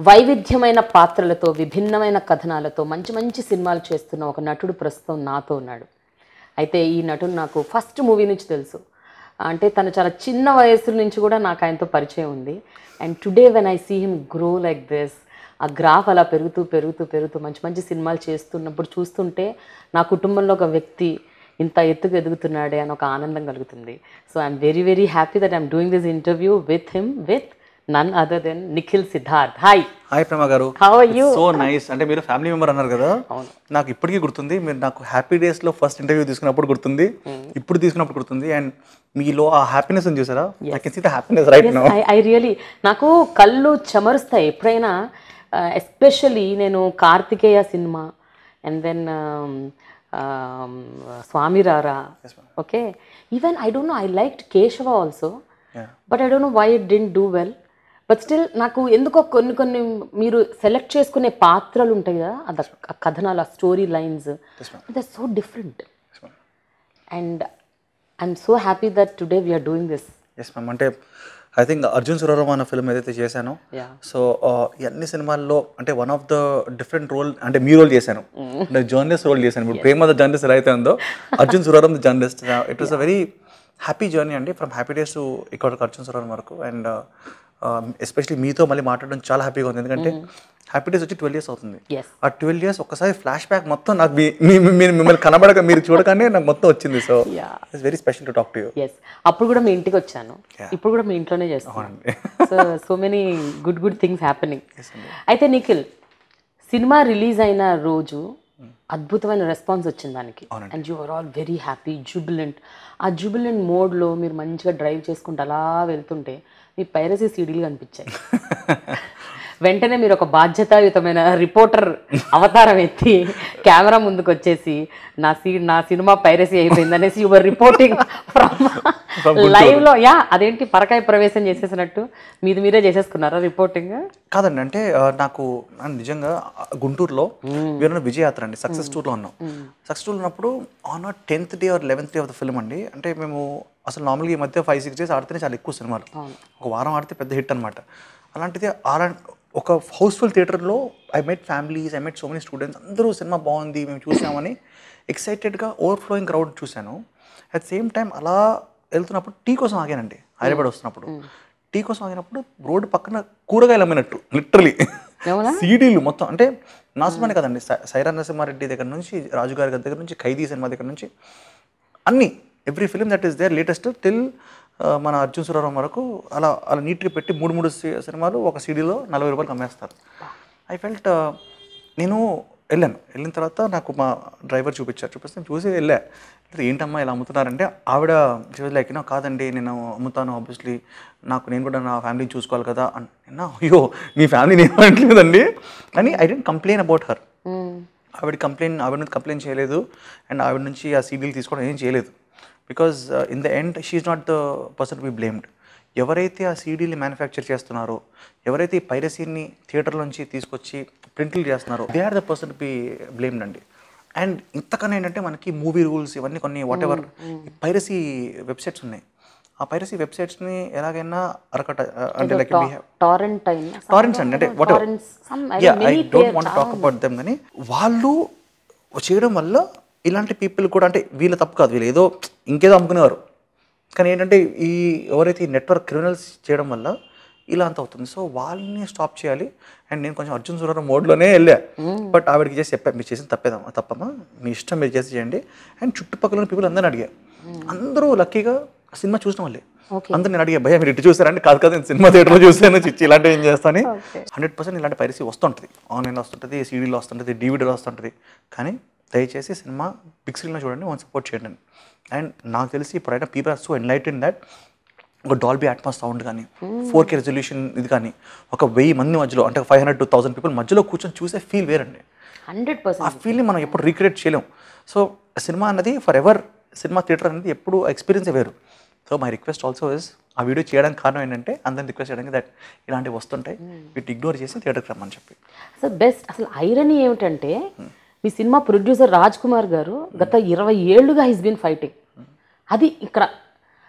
వైవిధ్యమైన పాత్రలతో విభిన్నమైన కథనాలతో మంచి మంచి సినిమాలు చేస్తున్న ఒక నటుడు ప్రస్తుతం నాతో ఉన్నాడు అయితే ఈ నటుడు నాకు ఫస్ట్ మూవీ నుంచి తెలుసు అంటే తను చాలా చిన్న వయసు నుంచి కూడా నాకు ఆయనతో పరిచయం ఉంది and today when I see him grow like this ఆ గ్రాఫ్ అలా పెరుగుతూ పెరుగుతూ పెరుగుతూ మంచి మంచి సినిమాలు చేస్తున్నప్పుడు చూస్తుంటే నా కుటుంబంలో ఒక వ్యక్తి ఇంత ఎత్తుకు ఎదుగుతున్నాడే అని ఒక ఆనందం కలుగుతుంది so I'm very very happy that I'm doing this interview with him with none other than Nikhil Siddharth hi hi Prema garu How are you? So nice అంటే మీరు ఫ్యామిలీ మెంబర్ అన్నారు కదా నాకు ఇప్పటికీ గుర్తుంది మీరు నాకు హ్యాపీ డేస్ లో ఫస్ట్ ఇంటర్వ్యూ తీసుకున్నప్పుడు గుర్తుంది ఇప్పుడు తీసుకున్నప్పుడు గుర్తుంది అండ్ మీలో ఆ హ్యాపీనెస్ చూసారా I can see the happiness right no I I really నాకు కళ్ళు చెమరుస్తాయి ఎప్పుడైనా ఎస్పెషల్లీ నేను కార్తికేయ సినిమా and then Swamy Rara okay even I don't know I like Keshava also Yeah. But I don't know why it didn't do well but still నాకు ఎందుకో కొన్ని కొన్ని మీరు సెలెక్ట్ చేసుకునే పాత్రలు ఉంటాయి కదా అది ఆ కథనాలు ఆ story lines they so different and I'm so happy that today we're doing this yes ma'am అంటే ఐ థింక్ అర్జున్ సురరామ్ అన్న ఫిల్మ్ ఏదైతే చేశానో Yeah. సో ఈ అన్ని సినిమాల్లో అంటే one of the different role అంటే మీ రోల్ చేశాను అంటే జర్నలిస్ట్ రోల్ చేశాను ఇప్పుడు ప్రేమ ద జర్నలిస్ట్ ఎలా అయితే ఉందో Arjun Suravaram the journalist it was a very happy journey అండి ఫ్రమ్ హ్యాపీ డేస్ టు ఇక్కడ అర్జున్ సురరామ్ వరకు అండ్ ఎస్పెషలీ మీతో మళ్ళీ మాట్లాడడం చాలా హ్యాపీగా ఉంది ఎందుకంటే హ్యాపీ డేస్ వచ్చి ట్వెల్వ్ ఇయర్స్ అవుతుంది ఎస్ ఆ ట్వెల్వ్ ఇయర్స్ ఒక్కసారి ఫ్లాష్ బ్యాక్ మొత్తం నాకు మీ- మీ- మీ- మీరు మిమ్మల్ని కనబడక మీరు చూడగానే నాకు మొత్తం వచ్చింది so Yeah. It's very special to talk to you yes అప్పుడు కూడా మీ ఇంటికి వచ్చాను ఇప్పుడు కూడా మీ ఇంట్లోనే చేస్తాను so so many good good things happening అయితే నిఖిల్ సినిమా రిలీజ్ అయిన రోజు అద్భుతమైన రెస్పాన్స్ వచ్చింది దానికి and you are all very happy jubilant ఆ జూబిలెంట్ మోడ్లో మీరు మంచిగా డ్రైవ్ చేసుకుంటూ అలా వెళ్తుంటే మీ పైరసీ సీడీలు కనిపించాయి వెంటనే మీరు ఒక బాధ్యతాయుతమైన రిపోర్టర్ అవతారం ఎత్తి కెమెరా ముందుకు వచ్చేసి నా సీ నా సినిమా పైరసీ అయిపోయింది అనేసి యువర్ రిపోర్టింగ్ ఫ్రమ్ లైవ్ లో యా అదేంటి పరకాయ ప్రవేశం చేసేసినట్టు మీది మీరే చేసేసుకున్నారా రిపోర్టింగ్ కాదండి అంటే ఆ, నాకు ఆ, నిజంగా ఆ, గుంటూరులో వీరన్న విజయయాత్ర అండి సక్సెస్ టూర్లో ఉన్నాం సక్సెస్ టూర్ ఉన్నప్పుడు on tenth day or eleventh day of the film అండి అంటే మేము అసలు నార్మల్గా ఈ మధ్య ఫైవ్ సిక్స్ డేస్ ఆడితేనే చాలా ఎక్కువ సినిమాలు ఒక వారం ఆడితే పెద్ద హిట్ అనమాట అలాంటిది అలా ఒక హౌస్ఫుల్ థియేటర్లో I met families I met so many students అందరూ సినిమా బాగుంది మేము చూసామని ఎక్సైటెడ్గా ఓవర్ఫ్లోయింగ్ క్రౌడ్ చూశాను అట్ సేమ్ టైం అలా వెళ్తున్నప్పుడు టీ కోసం ఆగానండి హైదరాబాద్ వస్తున్నప్పుడు టీ కోసం ఆగినప్పుడు రోడ్డు పక్కన కూరగాయలు అమ్మినట్టు లిటరలీ అవునా? సీడీలు మొత్తం అంటే నా సినిమానే కదండి సై- సైరా నరసింహారెడ్డి దగ్గర నుంచి రాజుగారి గారి దగ్గర నుంచి ఖైదీ సినిమా దగ్గర నుంచి అన్ని every film that is there latest till మన అర్జున్ సురారాం వరకు అలా అలా నీట్గా పెట్టి మూడు మూడు సి- సినిమాలు ఒక సీడీలో నలభై రూపాయలు అమ్మేస్తారు ఐ ఫెల్ట్ నేను వెళ్ళాను వెళ్ళిన తర్వాత నాకు మా డ్రైవర్ చూపించారు చూపిస్తే నేను చూసి వెళ్ళా "ఇది ఏంటమ్మా ఇలా అమ్ముతున్నారంటే ఆవిడ లైక్ "నో, కాదండి నేను అమ్ముతాను ఆబ్వియస్లీ నాకు నేను కూడా నా ఫ్యామిలీని చూసుకోవాలి కదా అని "నా, అయ్యో మీ ఫ్యామిలీని ఏమనట్లేదండి అని I didn't complain about her ఆవిడ కంప్లైంట్ ఆవిడ నుంచి కంప్లైంట్ చేయలేదు అండ్ ఆవిడ నుంచి ఆ సీడీలు తీసుకోవడం ఏం చేయలేదు because in the end she's not the person be blamed ఎవరైతే ఆ సీడీని మ్యానుఫ్యాక్చర్ చేస్తున్నారో ఎవరైతే ఈ పైరసీని థియేటర్ నుంచి తీసుకొచ్చి ప్రింట్లు చేస్తున్నారో they are the person be blamed అండి అండ్ ఇంతకన్నా ఏంటంటే మనకి మూవీ రూల్స్ ఇవన్నీ కొన్ని వాట్ ఎవర్ పైరసీ వెబ్సైట్స్ ఉన్నాయి ఆ పైరసీ వెబ్సైట్స్ని ఎలాగైనా అరకట అంటే లైక్ వీ హ్యావ్ టారెంట్ అయినా టారెంట్స్ అండి అంటే what ya I don't want talk about them కానీ వాళ్ళు చేయడం వల్ల ఇలాంటి పీపుల్ కూడా అంటే వీళ్ళ తప్పు కాదు వీళ్ళు ఏదో ఇంకేదో అమ్ముకునేవారు కానీ ఏంటంటే ఈ ఎవరైతే ఈ నెట్వర్క్ క్రిమినల్స్ చేయడం వల్ల ఇలా అంత అవుతుంది సో వాళ్ళని స్టాప్ చేయాలి అండ్ నేను కొంచెం అర్జున్ సురారం మోడ్లోనే వెళ్ళా బట్ ఆవిడకి చేసి చెప్పా మీరు చేసిన తప్పేదమ్మా తప్పమ్మా మీ ఇష్టం మీరు చేసి చేయండి అండ్ చుట్టుపక్కల ఉన్న పీపుల్ అందరిని అడిగా అందరూ లక్కీగా సినిమా చూసిన వాళ్ళే అందరు నేను అడిగా భయ్యా మీరు ఇటు చూసారంటే కాదు కాదు నేను సినిమా థియేటర్లో చూసాను చిచ్చి ఇలాంటివి ఏం చేస్తాను హండ్రెడ్ పర్సెంట్ ఇలాంటి పైరసీ వస్తుంటుంది ఆన్లైన్లో వస్తుంటుంది సీడీలో వస్తుంటుంది డివిడీలో వస్తుంటుంది కానీ దయచేసి సినిమా బిగ్ స్క్రీన్లో చూడండి వన్ సపోర్ట్ చేయండి అండ్ నాకు తెలిసి ఇప్పుడైనా people are so enlighten that ఒక డాల్బీ అట్మాస్ సౌండ్ కానీ ఫోర్ కే రెజల్యూషన్ ఇది కానీ ఒక వెయ్యి మంది మధ్యలో అంటే five hundred to thousand people మధ్యలో కూర్చొని చూసే ఫీల్ వేరండి హండ్రెడ్ ఆ పర్సెంట్ ఫీల్ని మనం ఎప్పుడు రీక్రియేట్ చేయలేం సో సినిమా అన్నది ఫర్ ఎవర్ సినిమా థియేటర్ అనేది ఎప్పుడు ఎక్స్పీరియన్స్ వేరు so my request also is ఆ వీడియో చేయడానికి కారణం ఏంటంటే అందరిని రిక్వెస్ట్ చేయడానికి దట్ ఇలాంటివి వస్తుంటాయి వీటి ఇగ్నోర్ చేసి థియేటర్కి రమ్మని చెప్పి అసలు బెస్ట్ అసలు ఐరనీ ఏమిటంటే మీ సినిమా ప్రొడ్యూసర్ రాజ్ కుమార్ గారు గత ఇరవై ఏళ్ళుగా హీస్ బీన్ ఫైటింగ్ అది ఇక్కడ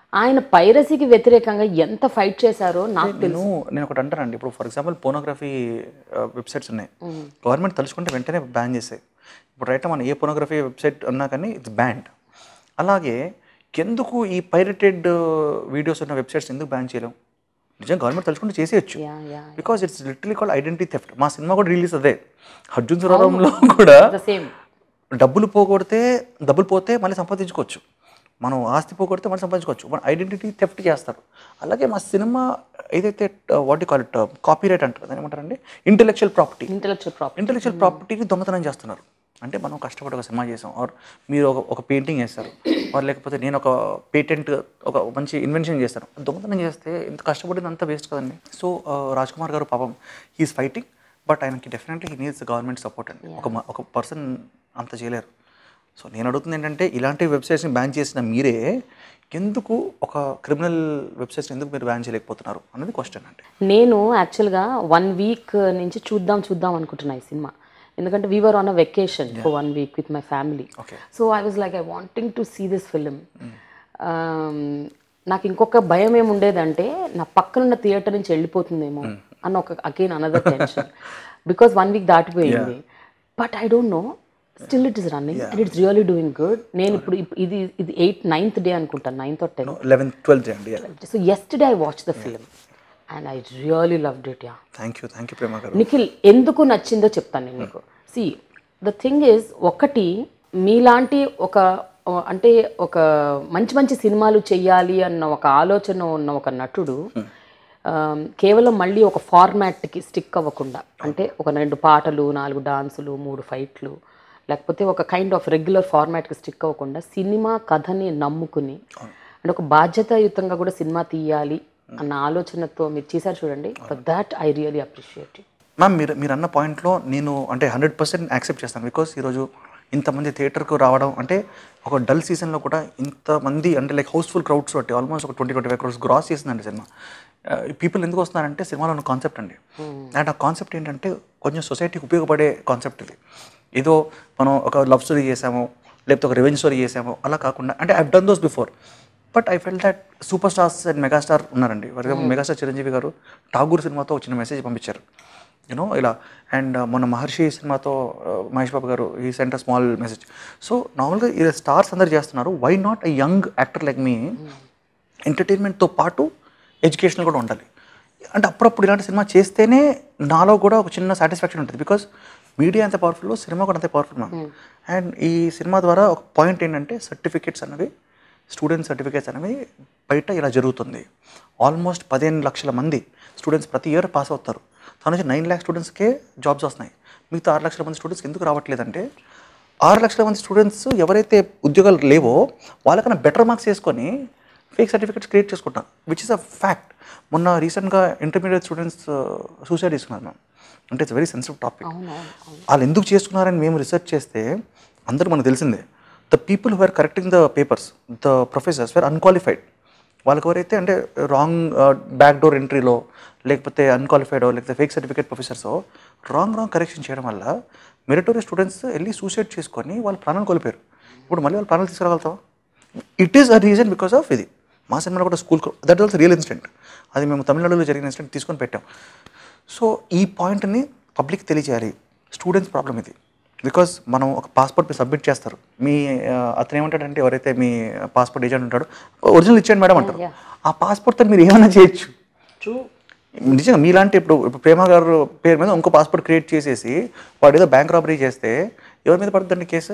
ఆయన పైరసీకి వ్యతిరేకంగా ఎంత ఫైట్ చేశారో నాకు నేను నేను ఒకటి అంటానండి ఇప్పుడు ఫర్ ఎగ్జాంపుల్ పోనోగ్రఫీ వెబ్సైట్స్ ఉన్నాయి గవర్నమెంట్ తలుచుకుంటే వెంటనే బ్యాన్ చేసాయి ఇప్పుడు రైట్ మనం ఏ పోనోగ్రఫీ వెబ్సైట్ అన్నా కానీ ఇట్స్ బ్యాండ్ అలాగే ఎందుకు ఈ పైరటెడ్ వీడియోస్ ఉన్న వెబ్సైట్స్ ఎందుకు బ్యాన్ చేయలేం నిజంగా గవర్నమెంట్ తలుచుకుంటే చేసేయచ్చు ya ya because it's literally called identity theft మా సినిమా కూడా రిలీజ్ అదే అర్జున్ సురారంలో కూడా ద సేమ్ డబ్బులు పోగొడితే డబ్బులు పోతే మళ్ళీ సంపాదించుకోవచ్చు మనం ఆస్తి పోగొడితే మళ్ళీ సంపాదించుకోవచ్చు మన ఐడెంటిటీ థెఫ్ట్ చేస్తారు అలాగే మా సినిమా ఏదైతే what call it copyright అంటారు దాన్ని ఏమంటారండి intellectual property intellectual property intellectual ప్రాపర్టీని దొంగతనం చేస్తున్నారు అంటే మనం కష్టపడి ఒక సినిమా చేసాం ఆర్ మీరు ఒక ఒక పెయింటింగ్ వేస్తారు ఆర్ లేకపోతే నేను ఒక పేటెంట్ ఒక మంచి ఇన్వెన్షన్ చేస్తాను దొంగతనం చేస్తే ఇంత కష్టపడింది అంతా వేస్ట్ కదండి సో రాజ్ కుమార్ గారు పాపం హీఈస్ ఫైటింగ్ బట్ ఆయనకి definitely he needs government support అండి ఒక మ- ఒక పర్సన్ అంత చేయలేరు సో నేను అడుగుతుంది ఏంటంటే ఇలాంటి వెబ్సైట్స్ని బ్యాన్ చేసిన మీరే ఎందుకు ఒక క్రిమినల్ వెబ్సైట్స్ ఎందుకు మీరు బ్యాన్ చేయలేకపోతున్నారు అన్నది క్వశ్చన్ అండి నేను యాక్చువల్గా వన్ వీక్ నుంచి చూద్దాం చూద్దాం అనుకుంటున్నా ఈ సినిమా ఎందుకంటే we were on a vacation for one week with my family Okay. So I was like I wanting to see this film నాకు ఇంకొక భయం ఏమి ఉండేదంటే నా పక్కనున్న థియేటర్ నుంచి వెళ్ళిపోతుందేమో అన్న ఒక again another tension because one week దాటిపోయింది but I don't know still it is running and it's really doing good నేను ఇప్పుడు ఇప్- ఇది ఇది ఎయిత్ నైన్త్ డే అనుకుంటాను ninth or tenth eleventh twelfth అండి so yesterday I watch the film and I really loved it ya thank you thank you Prema garu Nikhil ఎందుకు నచ్చిందో చెప్తాను నేను నీకు సి ద థింగ్ ఈజ్ ఒకటి మీలాంటి ఒక ఆ, అంటే ఒక మంచి మంచి సినిమాలు చెయ్యాలి అన్న ఒక ఆలోచన ఉన్న ఒక నటుడు ఆ, కేవలం మళ్ళీ ఒక ఫార్మాట్కి స్టిక్ అవ్వకుండా అంటే ఒక రెండు పాటలు నాలుగు డాన్సులు మూడు ఫైట్లు లేకపోతే ఒక కైండ్ ఆఫ్ రెగ్యులర్ ఫార్మాట్కి స్టిక్ అవ్వకుండా సినిమా కథని నమ్ముకుని అంటే ఒక బాధ్యతాయుతంగా కూడా సినిమా తీయాలి అన్న ఆలోచనతో మీరు చేశారు చూడండి for that I really appreciate you ma'am మీరు మీరు అన్న పాయింట్లో నేను అంటే హండ్రెడ్ పర్సెంట్ యాక్సెప్ట్ చేస్తాను బికాస్ ఈరోజు ఇంతమంది థియేటర్కు రావడం అంటే ఒక డల్ సీజన్లో కూడా ఇంతమంది అంటే లైక్ హౌస్ఫుల్ క్రౌడ్స్ బట్టి ఆల్మోస్ట్ ఒక twenty twenty five crores gross చేసిందండి సినిమా పీపుల్ ఎందుకు వస్తున్నారంటే సినిమాలో ఉన్న కాన్సెప్ట్ అండి అండ్ ఆ కాన్సెప్ట్ ఏంటంటే కొంచెం సొసైటీకి ఉపయోగపడే కాన్సెప్ట్ ఇది ఏదో మనం ఒక లవ్ స్టోరీ చేసాము లేకపోతే ఒక రెవెన్యూ స్టోరీ చేసాము అలా కాకుండా అంటే I done those before but I felt that super stars and megastar ఉన్నారండి for example megastar Chiranjeevi garu Tagore సినిమాతో ఒక చిన్న మెసేజ్ పంపించారు యూనో ఇలా అండ్ మొన్న మహర్షి సినిమాతో uh, మహేష్ బాబు గారు ఈ సెంట్ స్మాల్ మెసేజ్ సో నార్మల్గా ఈ స్టార్స్ అందరు చేస్తున్నారు why not a young actor like మీ ఎంటర్టైన్మెంట్తో పాటు ఎడ్యుకేషన్ కూడా ఉండాలి అంటే అప్పుడప్పుడు ఇలాంటి సినిమా చేస్తేనే నాలో కూడా ఒక చిన్న సాటిస్ఫాక్షన్ ఉంటుంది బికాస్ మీడియా ఎంత పవర్ఫుల్ సినిమా కూడా అంతే పవర్ఫుల్ మ్యామ్ అండ్ ఈ సినిమా ద్వారా ఒక పాయింట్ ఏంటంటే సర్టిఫికేట్స్ అనేవి స్టూడెంట్ సర్టిఫికేట్స్ అనేవి బయట ఇలా జరుగుతుంది ఆల్మోస్ట్ పదిహేను లక్షల మంది స్టూడెంట్స్ ప్రతి ఇయర్ పాస్ అవుతారు దాని నుంచి నైన్ ల్యాక్ స్టూడెంట్స్కే జాబ్స్ వస్తున్నాయి మిగతా ఆరు లక్షల మంది స్టూడెంట్స్కి ఎందుకు రావట్లేదంటే ఆరు లక్షల మంది స్టూడెంట్స్ ఎవరైతే ఉద్యోగాలు లేవో వాళ్ళకన్నా బెటర్ మార్క్స్ వేసుకొని ఫేక్ సర్టిఫికేట్స్ క్రియేట్ చేసుకుంటాం విచ్ ఇస్ అ ఫ్యాక్ట్ మొన్న రీసెంట్గా ఇంటర్మీడియట్ స్టూడెంట్స్ సూసైడ్ చేసుకున్నారు మ్యామ్ అంటే ఇట్స్ వెరీ సెన్సిటివ్ టాపిక్ వాళ్ళు ఎందుకు చేసుకున్నారని మేము రీసెర్చ్ చేస్తే అందరూ మనకు తెలిసిందే the people who are correcting the papers the professors were unqualified వాళ్ళకి ఎవరైతే అంటే రాంగ్ బ్యాక్ డోర్ ఎంట్రీలో లేకపోతే అన్క్వాలిఫైడ్ లేకపోతే fake certificate professors wrong wrong correction చేయడం వల్ల మెరిటోరియస్ స్టూడెంట్స్ వెళ్ళి సూసైడ్ చేసుకొని వాళ్ళు ప్రాణాలు కోల్పోయారు ఇప్పుడు మళ్ళీ వాళ్ళు ప్రాణాలు తీసుకురాగలుగుతావా it is a reason because of ఇది మా సినిమాలో కూడా school that also real incident అది మేము తమిళనాడులో జరిగిన ఇన్సిడెంట్ తీసుకొని పెట్టాం సో ఈ పాయింట్ని పబ్లిక్ తెలియజేయాలి స్టూడెంట్స్ ప్రాబ్లం ఇది బికాస్ మనం ఒక పాస్పోర్ట్ సబ్మిట్ చేస్తారు మీ ఆ, అతను ఏమంటాడంటే ఎవరైతే మీ పాస్పోర్ట్ ఏజెంట్ ఉంటాడో ఒరిజినల్ ఇచ్చేయండి మేడం అంటారు ఆ పాస్పోర్ట్తో మీరు ఏమైనా చేయొచ్చు ట్రూ నిజంగా మీలాంటి ఇప్పుడు ఇప్పుడు ప్రేమ గారు పేరు మీద ఇంకో పాస్పోర్ట్ క్రియేట్ చేసేసి వాడు ఏదో బ్యాంక్ రాబరీ చేస్తే ఎవరి మీద పడుతుందండి కేసు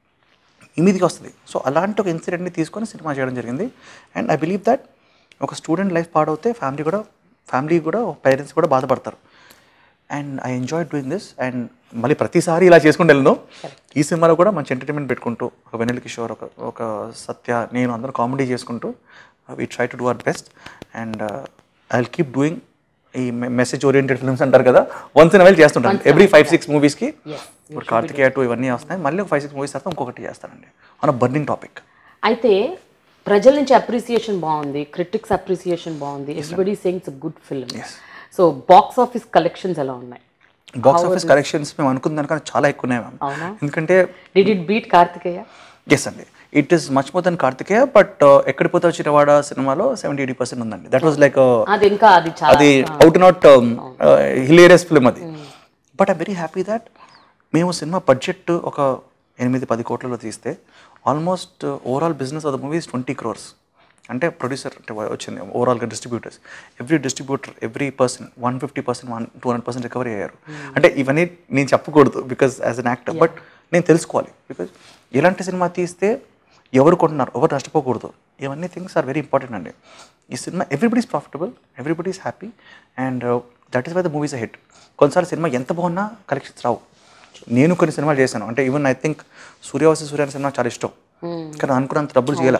ఈ మీదకి వస్తుంది సో అలాంటి ఒక ఇన్సిడెంట్ని తీసుకొని సినిమా చేయడం జరిగింది అండ్ ఐ బిలీవ్ దట్ ఒక స్టూడెంట్ లైఫ్ పాడవుతే ఫ్యామిలీ కూడా ఫ్యామిలీ కూడా పేరెంట్స్ కూడా బాధపడతారు and I enjoy doing this and మళ్ళీ ప్రతిసారి ఇలా చేసుకుంటూ వెళ్ళను ఈ సినిమాలో కూడా మంచి ఎంటర్టైన్మెంట్ పెట్టుకుంటూ ఒక వెన్నెల కిషోర్ ఒక ఒక సత్య నేను అందరూ కామెడీ చేసుకుంటూ we try to do our best and I will keep doing ఈ మెసేజ్ ఓరియంటెడ్ ఫిల్మ్స్ అంటారు కదా వన్స్ ఇన్ వైల్ చేస్తుంటాను ఎవ్రీ ఫైవ్ సిక్స్ మూవీస్కి ఇప్పుడు కార్తికేయ టూ ఇవన్నీ వస్తాయి మళ్ళీ ఒక ఫైవ్ సిక్స్ మూవీస్ తర్వాత ఇంకొకటి చేస్తానండి ఆన్ బర్నింగ్ టాపిక్ అయితే ప్రజల నుంచి అప్రిసియేషన్ బాగుంది క్రిటిక్స్ అప్రిసియేషన్ బాగుంది everybody saying it's good film so box office collections ఎలా ఉన్నాయి బాక్స్ ఆఫీస్ కలెక్షన్స్ మేము అనుకున్న దానికన్నా చాలా ఎక్కువ ఉన్నాయి మ్యామ్ అవునా ఎందుకంటే did it beat Karthikeya yes అండి it is much more than Karthikeya but ఎక్కడి పోతే వచ్చిన వాడ సినిమాలో సెవెంటీ ఎయిటీ పర్సెంట్ ఉందండి దట్ వాజ్ లైక్ అది ఇంకా అది చాలా అది అవుట్ నాట్ హిలేరియస్ ఫిల్మ్ అది but I very happy that మేము సినిమా బడ్జెట్ ఒక ఎనిమిది పది కోట్లలో తీస్తే almost overall business of the movies twenty crores అంటే ప్రొడ్యూసర్ అంటే వా- వచ్చింది ఓవరాల్గా distributors every distributor every person one fifty percent one two hundred percent recovery అయ్యారు అంటే ఇవన్నీ నేను చెప్పకూడదు because as an actor but నేను తెలుసుకోవాలి బికాజ్ ఎలాంటి సినిమా తీస్తే ఎవరు కొంటున్నారు ఎవరు నష్టపోకూడదు ఇవన్నీ థింగ్స్ ఆర్ వెరీ ఇంపార్టెంట్ అండి ఈ సినిమా everybody's profitable everybody's happy and that is why the movies hit కొన్నిసార్లు సినిమా ఎంత బాగున్నా కలెక్షన్స్ రావు నేను కొన్ని సినిమాలు చేశాను అంటే ఈవెన్ ఐ థింక్ సూర్యవాసి సూర్య అనే సినిమా చాలా ఇష్టం కానీ అనుకున్నంత డబ్బులు చేయాల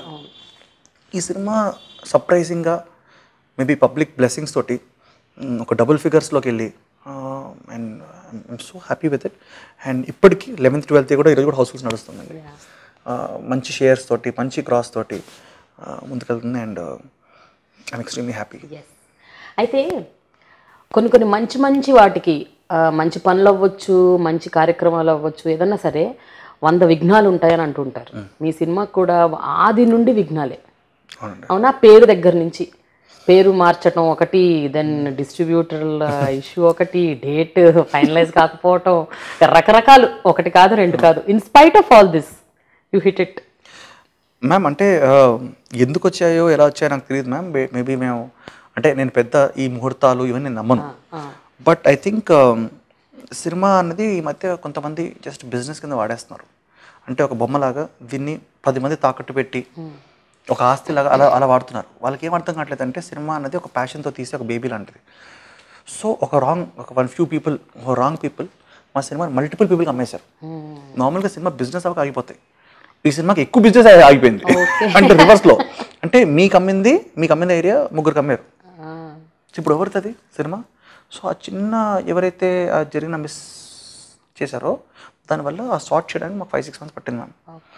ఈ సినిమా సర్ప్రైజింగ్గా మేబీ పబ్లిక్ బ్లెస్సింగ్స్ తోటి మ్, ఒక డబుల్ ఫిగర్స్లోకి వెళ్ళి and I'm so happy with it and ఇప్పటికీ లెవెన్త్ ట్వెల్త్ కూడా ఈరోజు కూడా హౌస్ఫుల్స్ నడుస్తుందండి ఆ, మంచి షేర్స్ తోటి మంచి క్రాస్ తోటి ఆ, ముందుకెళ్తుంది అండ్ ఐమ్ ఎక్స్ట్రీమ్లీ హ్యాపీ Yes. అయితే కొన్ని కొన్ని మంచి మంచి వాటికి ఆ, మంచి పనులు అవ్వచ్చు మంచి కార్యక్రమాలు అవ్వచ్చు ఏదన్నా సరే వంద విఘ్నాలు ఉంటాయని అంటుంటారు మీ సినిమాకు కూడా ఆది నుండి విఘ్నాలే అవునండి అవునా పేరు దగ్గర నుంచి పేరు మార్చటం ఒకటి దెన్ డిస్ట్రిబ్యూటర్ల ఇష్యూ ఒకటి డేట్ ఫైనలైజ్ కాకపోవటం రకరకాలు ఒకటి కాదు రెండు కాదు in spite of all this you hit it ma'am అంటే ఆ, ఎందుకు వచ్చాయో ఎలా వచ్చాయో నాకు తెలియదు మ్యామ్ మేబీ మేము అంటే నేను పెద్ద ఈ ముహూర్తాలు ఇవన్నీ నేను నమ్మను బట్ ఐ థింక్ సినిమా అన్నది ఈ మధ్య కొంతమంది జస్ట్ బిజినెస్ కింద వాడేస్తున్నారు అంటే ఒక బొమ్మలాగా దీన్ని పది మంది తాకట్టు పెట్టి ఒక ఆస్తిలాగా అలా అలా వాడుతున్నారు వాళ్ళకి ఏం అర్థం కావట్లేదు అంటే సినిమా అన్నది ఒక ప్యాషన్తో తీసే ఒక బేబీ లాంటిది సో ఒక రాంగ్ ఒక వన్ ఫ్యూ పీపుల్ ఒక రాంగ్ పీపుల్ మా సినిమా మల్టిపుల్ పీపుల్కి అమ్మేశారు నార్మల్గా సినిమా బిజినెస్ అవ్వక ఆగిపోతాయి ఈ సినిమాకి ఎక్కువ బిజినెస్ ఆగిపోయింది అంటే రివర్స్లో అంటే మీకు అమ్మింది మీకు అమ్మిన ఏరియా ముగ్గురికి అమ్మారు ఇప్పుడు ఎవరిది సినిమా సో ఆ చిన్న ఎవరైతే ఆ జరిగిన మిస్ చేశారో దానివల్ల ఆ షార్ట్ చేయడానికి మాకు ఫైవ్ సిక్స్ మంత్స్ పట్టింది మ్యామ్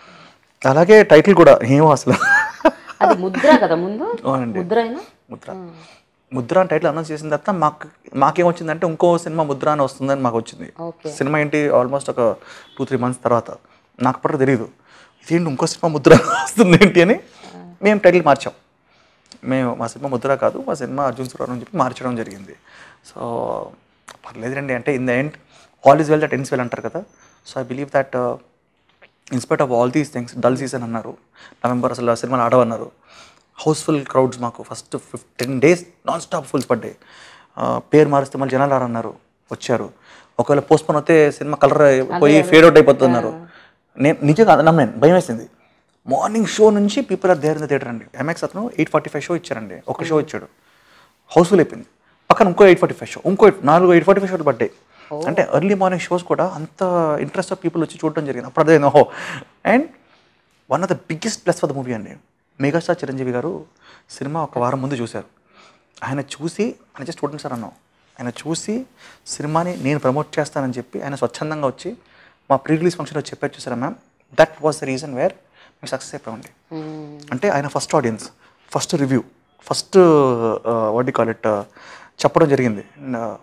అలాగే టైటిల్ కూడా ఏమో అసలు అది ముద్ర కదా ముందు అవునండి ముద్ర అయినా ముద్ర ముద్ర అని టైటిల్ అనౌన్స్ చేసిన తర్వాత మాకు మాకేమొచ్చిందంటే ఇంకో సినిమా ముద్ర అని వస్తుందని మాకు వచ్చింది ఓకే సినిమా ఏంటి ఆల్మోస్ట్ ఒక టూ త్రీ మంత్స్ తర్వాత నాకు అప్పటికి తెలియదు ఇదేంటి ఇంకో సినిమా ముద్ర వస్తుంది ఏంటి అని మేము టైటిల్ మార్చాం మేము మా సినిమా ముద్ర కాదు మా సినిమా అర్జున్ సురారు అని చెప్పి మార్చడం జరిగింది సో పర్లేదురండి అంటే in the end all is well that ends well అంటారు కదా so I believe that in spite of all these things dull season అన్నారు నవంబర్ అసలు ఆ సినిమాలు ఆడవన్నారు హౌస్ఫుల్ క్రౌడ్స్ మాకు first fifteen days non stop fulls పడ్డాయి ఆ, పేరు మారిస్తే మళ్ళీ జనాలు ఆరన్నారు వచ్చారు ఒకవేళ పోస్ట్పోన్ అయితే సినిమా కలర్ పోయి ఫేడ్ అవుట్ అయిపోతున్నారు నేను నిజంగా అది నమ్మాను భయం వేసింది మార్నింగ్ షో నుంచి people are there in the theatre అండి ఎంఎక్స్ అతను ఎయిట్ ఫార్టీ ఫైవ్ షో ఇచ్చారండి ఒక షో ఇచ్చాడు హౌస్ఫుల్ అయిపోయింది పక్కన ఇంకో ఎయిట్ ఫార్టీ ఫైవ్ షో ఇంకో eight- నాలుగు ఎయిట్ ఫార్టీ ఫైవ్ షోలు పడ్డాయి అంటే ఎర్లీ మార్నింగ్ షోస్ కూడా అంత ఇంట్రెస్ట్ ఆఫ్ పీపుల్ వచ్చి చూడడం జరిగింది అప్పుడు అదే ఓహో and one of the biggest plus for the movie అండి మెగాస్టార్ చిరంజీవి గారు సినిమా ఒక వారం ముందు చూశారు ఆయన చూసి ఆయన జస్ట్ చూడండి సార్ అన్నాం ఆయన చూసి సినిమాని నేను ప్రమోట్ చేస్తానని చెప్పి ఆయన స్వచ్ఛందంగా వచ్చి మా ప్రీ రిలీజ్ ఫంక్షన్లో చెప్పారు చూసారా ma'am that was the reason where మేము సక్సెస్ అయిపోయింది అంటే ఆయన first audience first review first what call it చెప్పడం జరిగింది And, uh,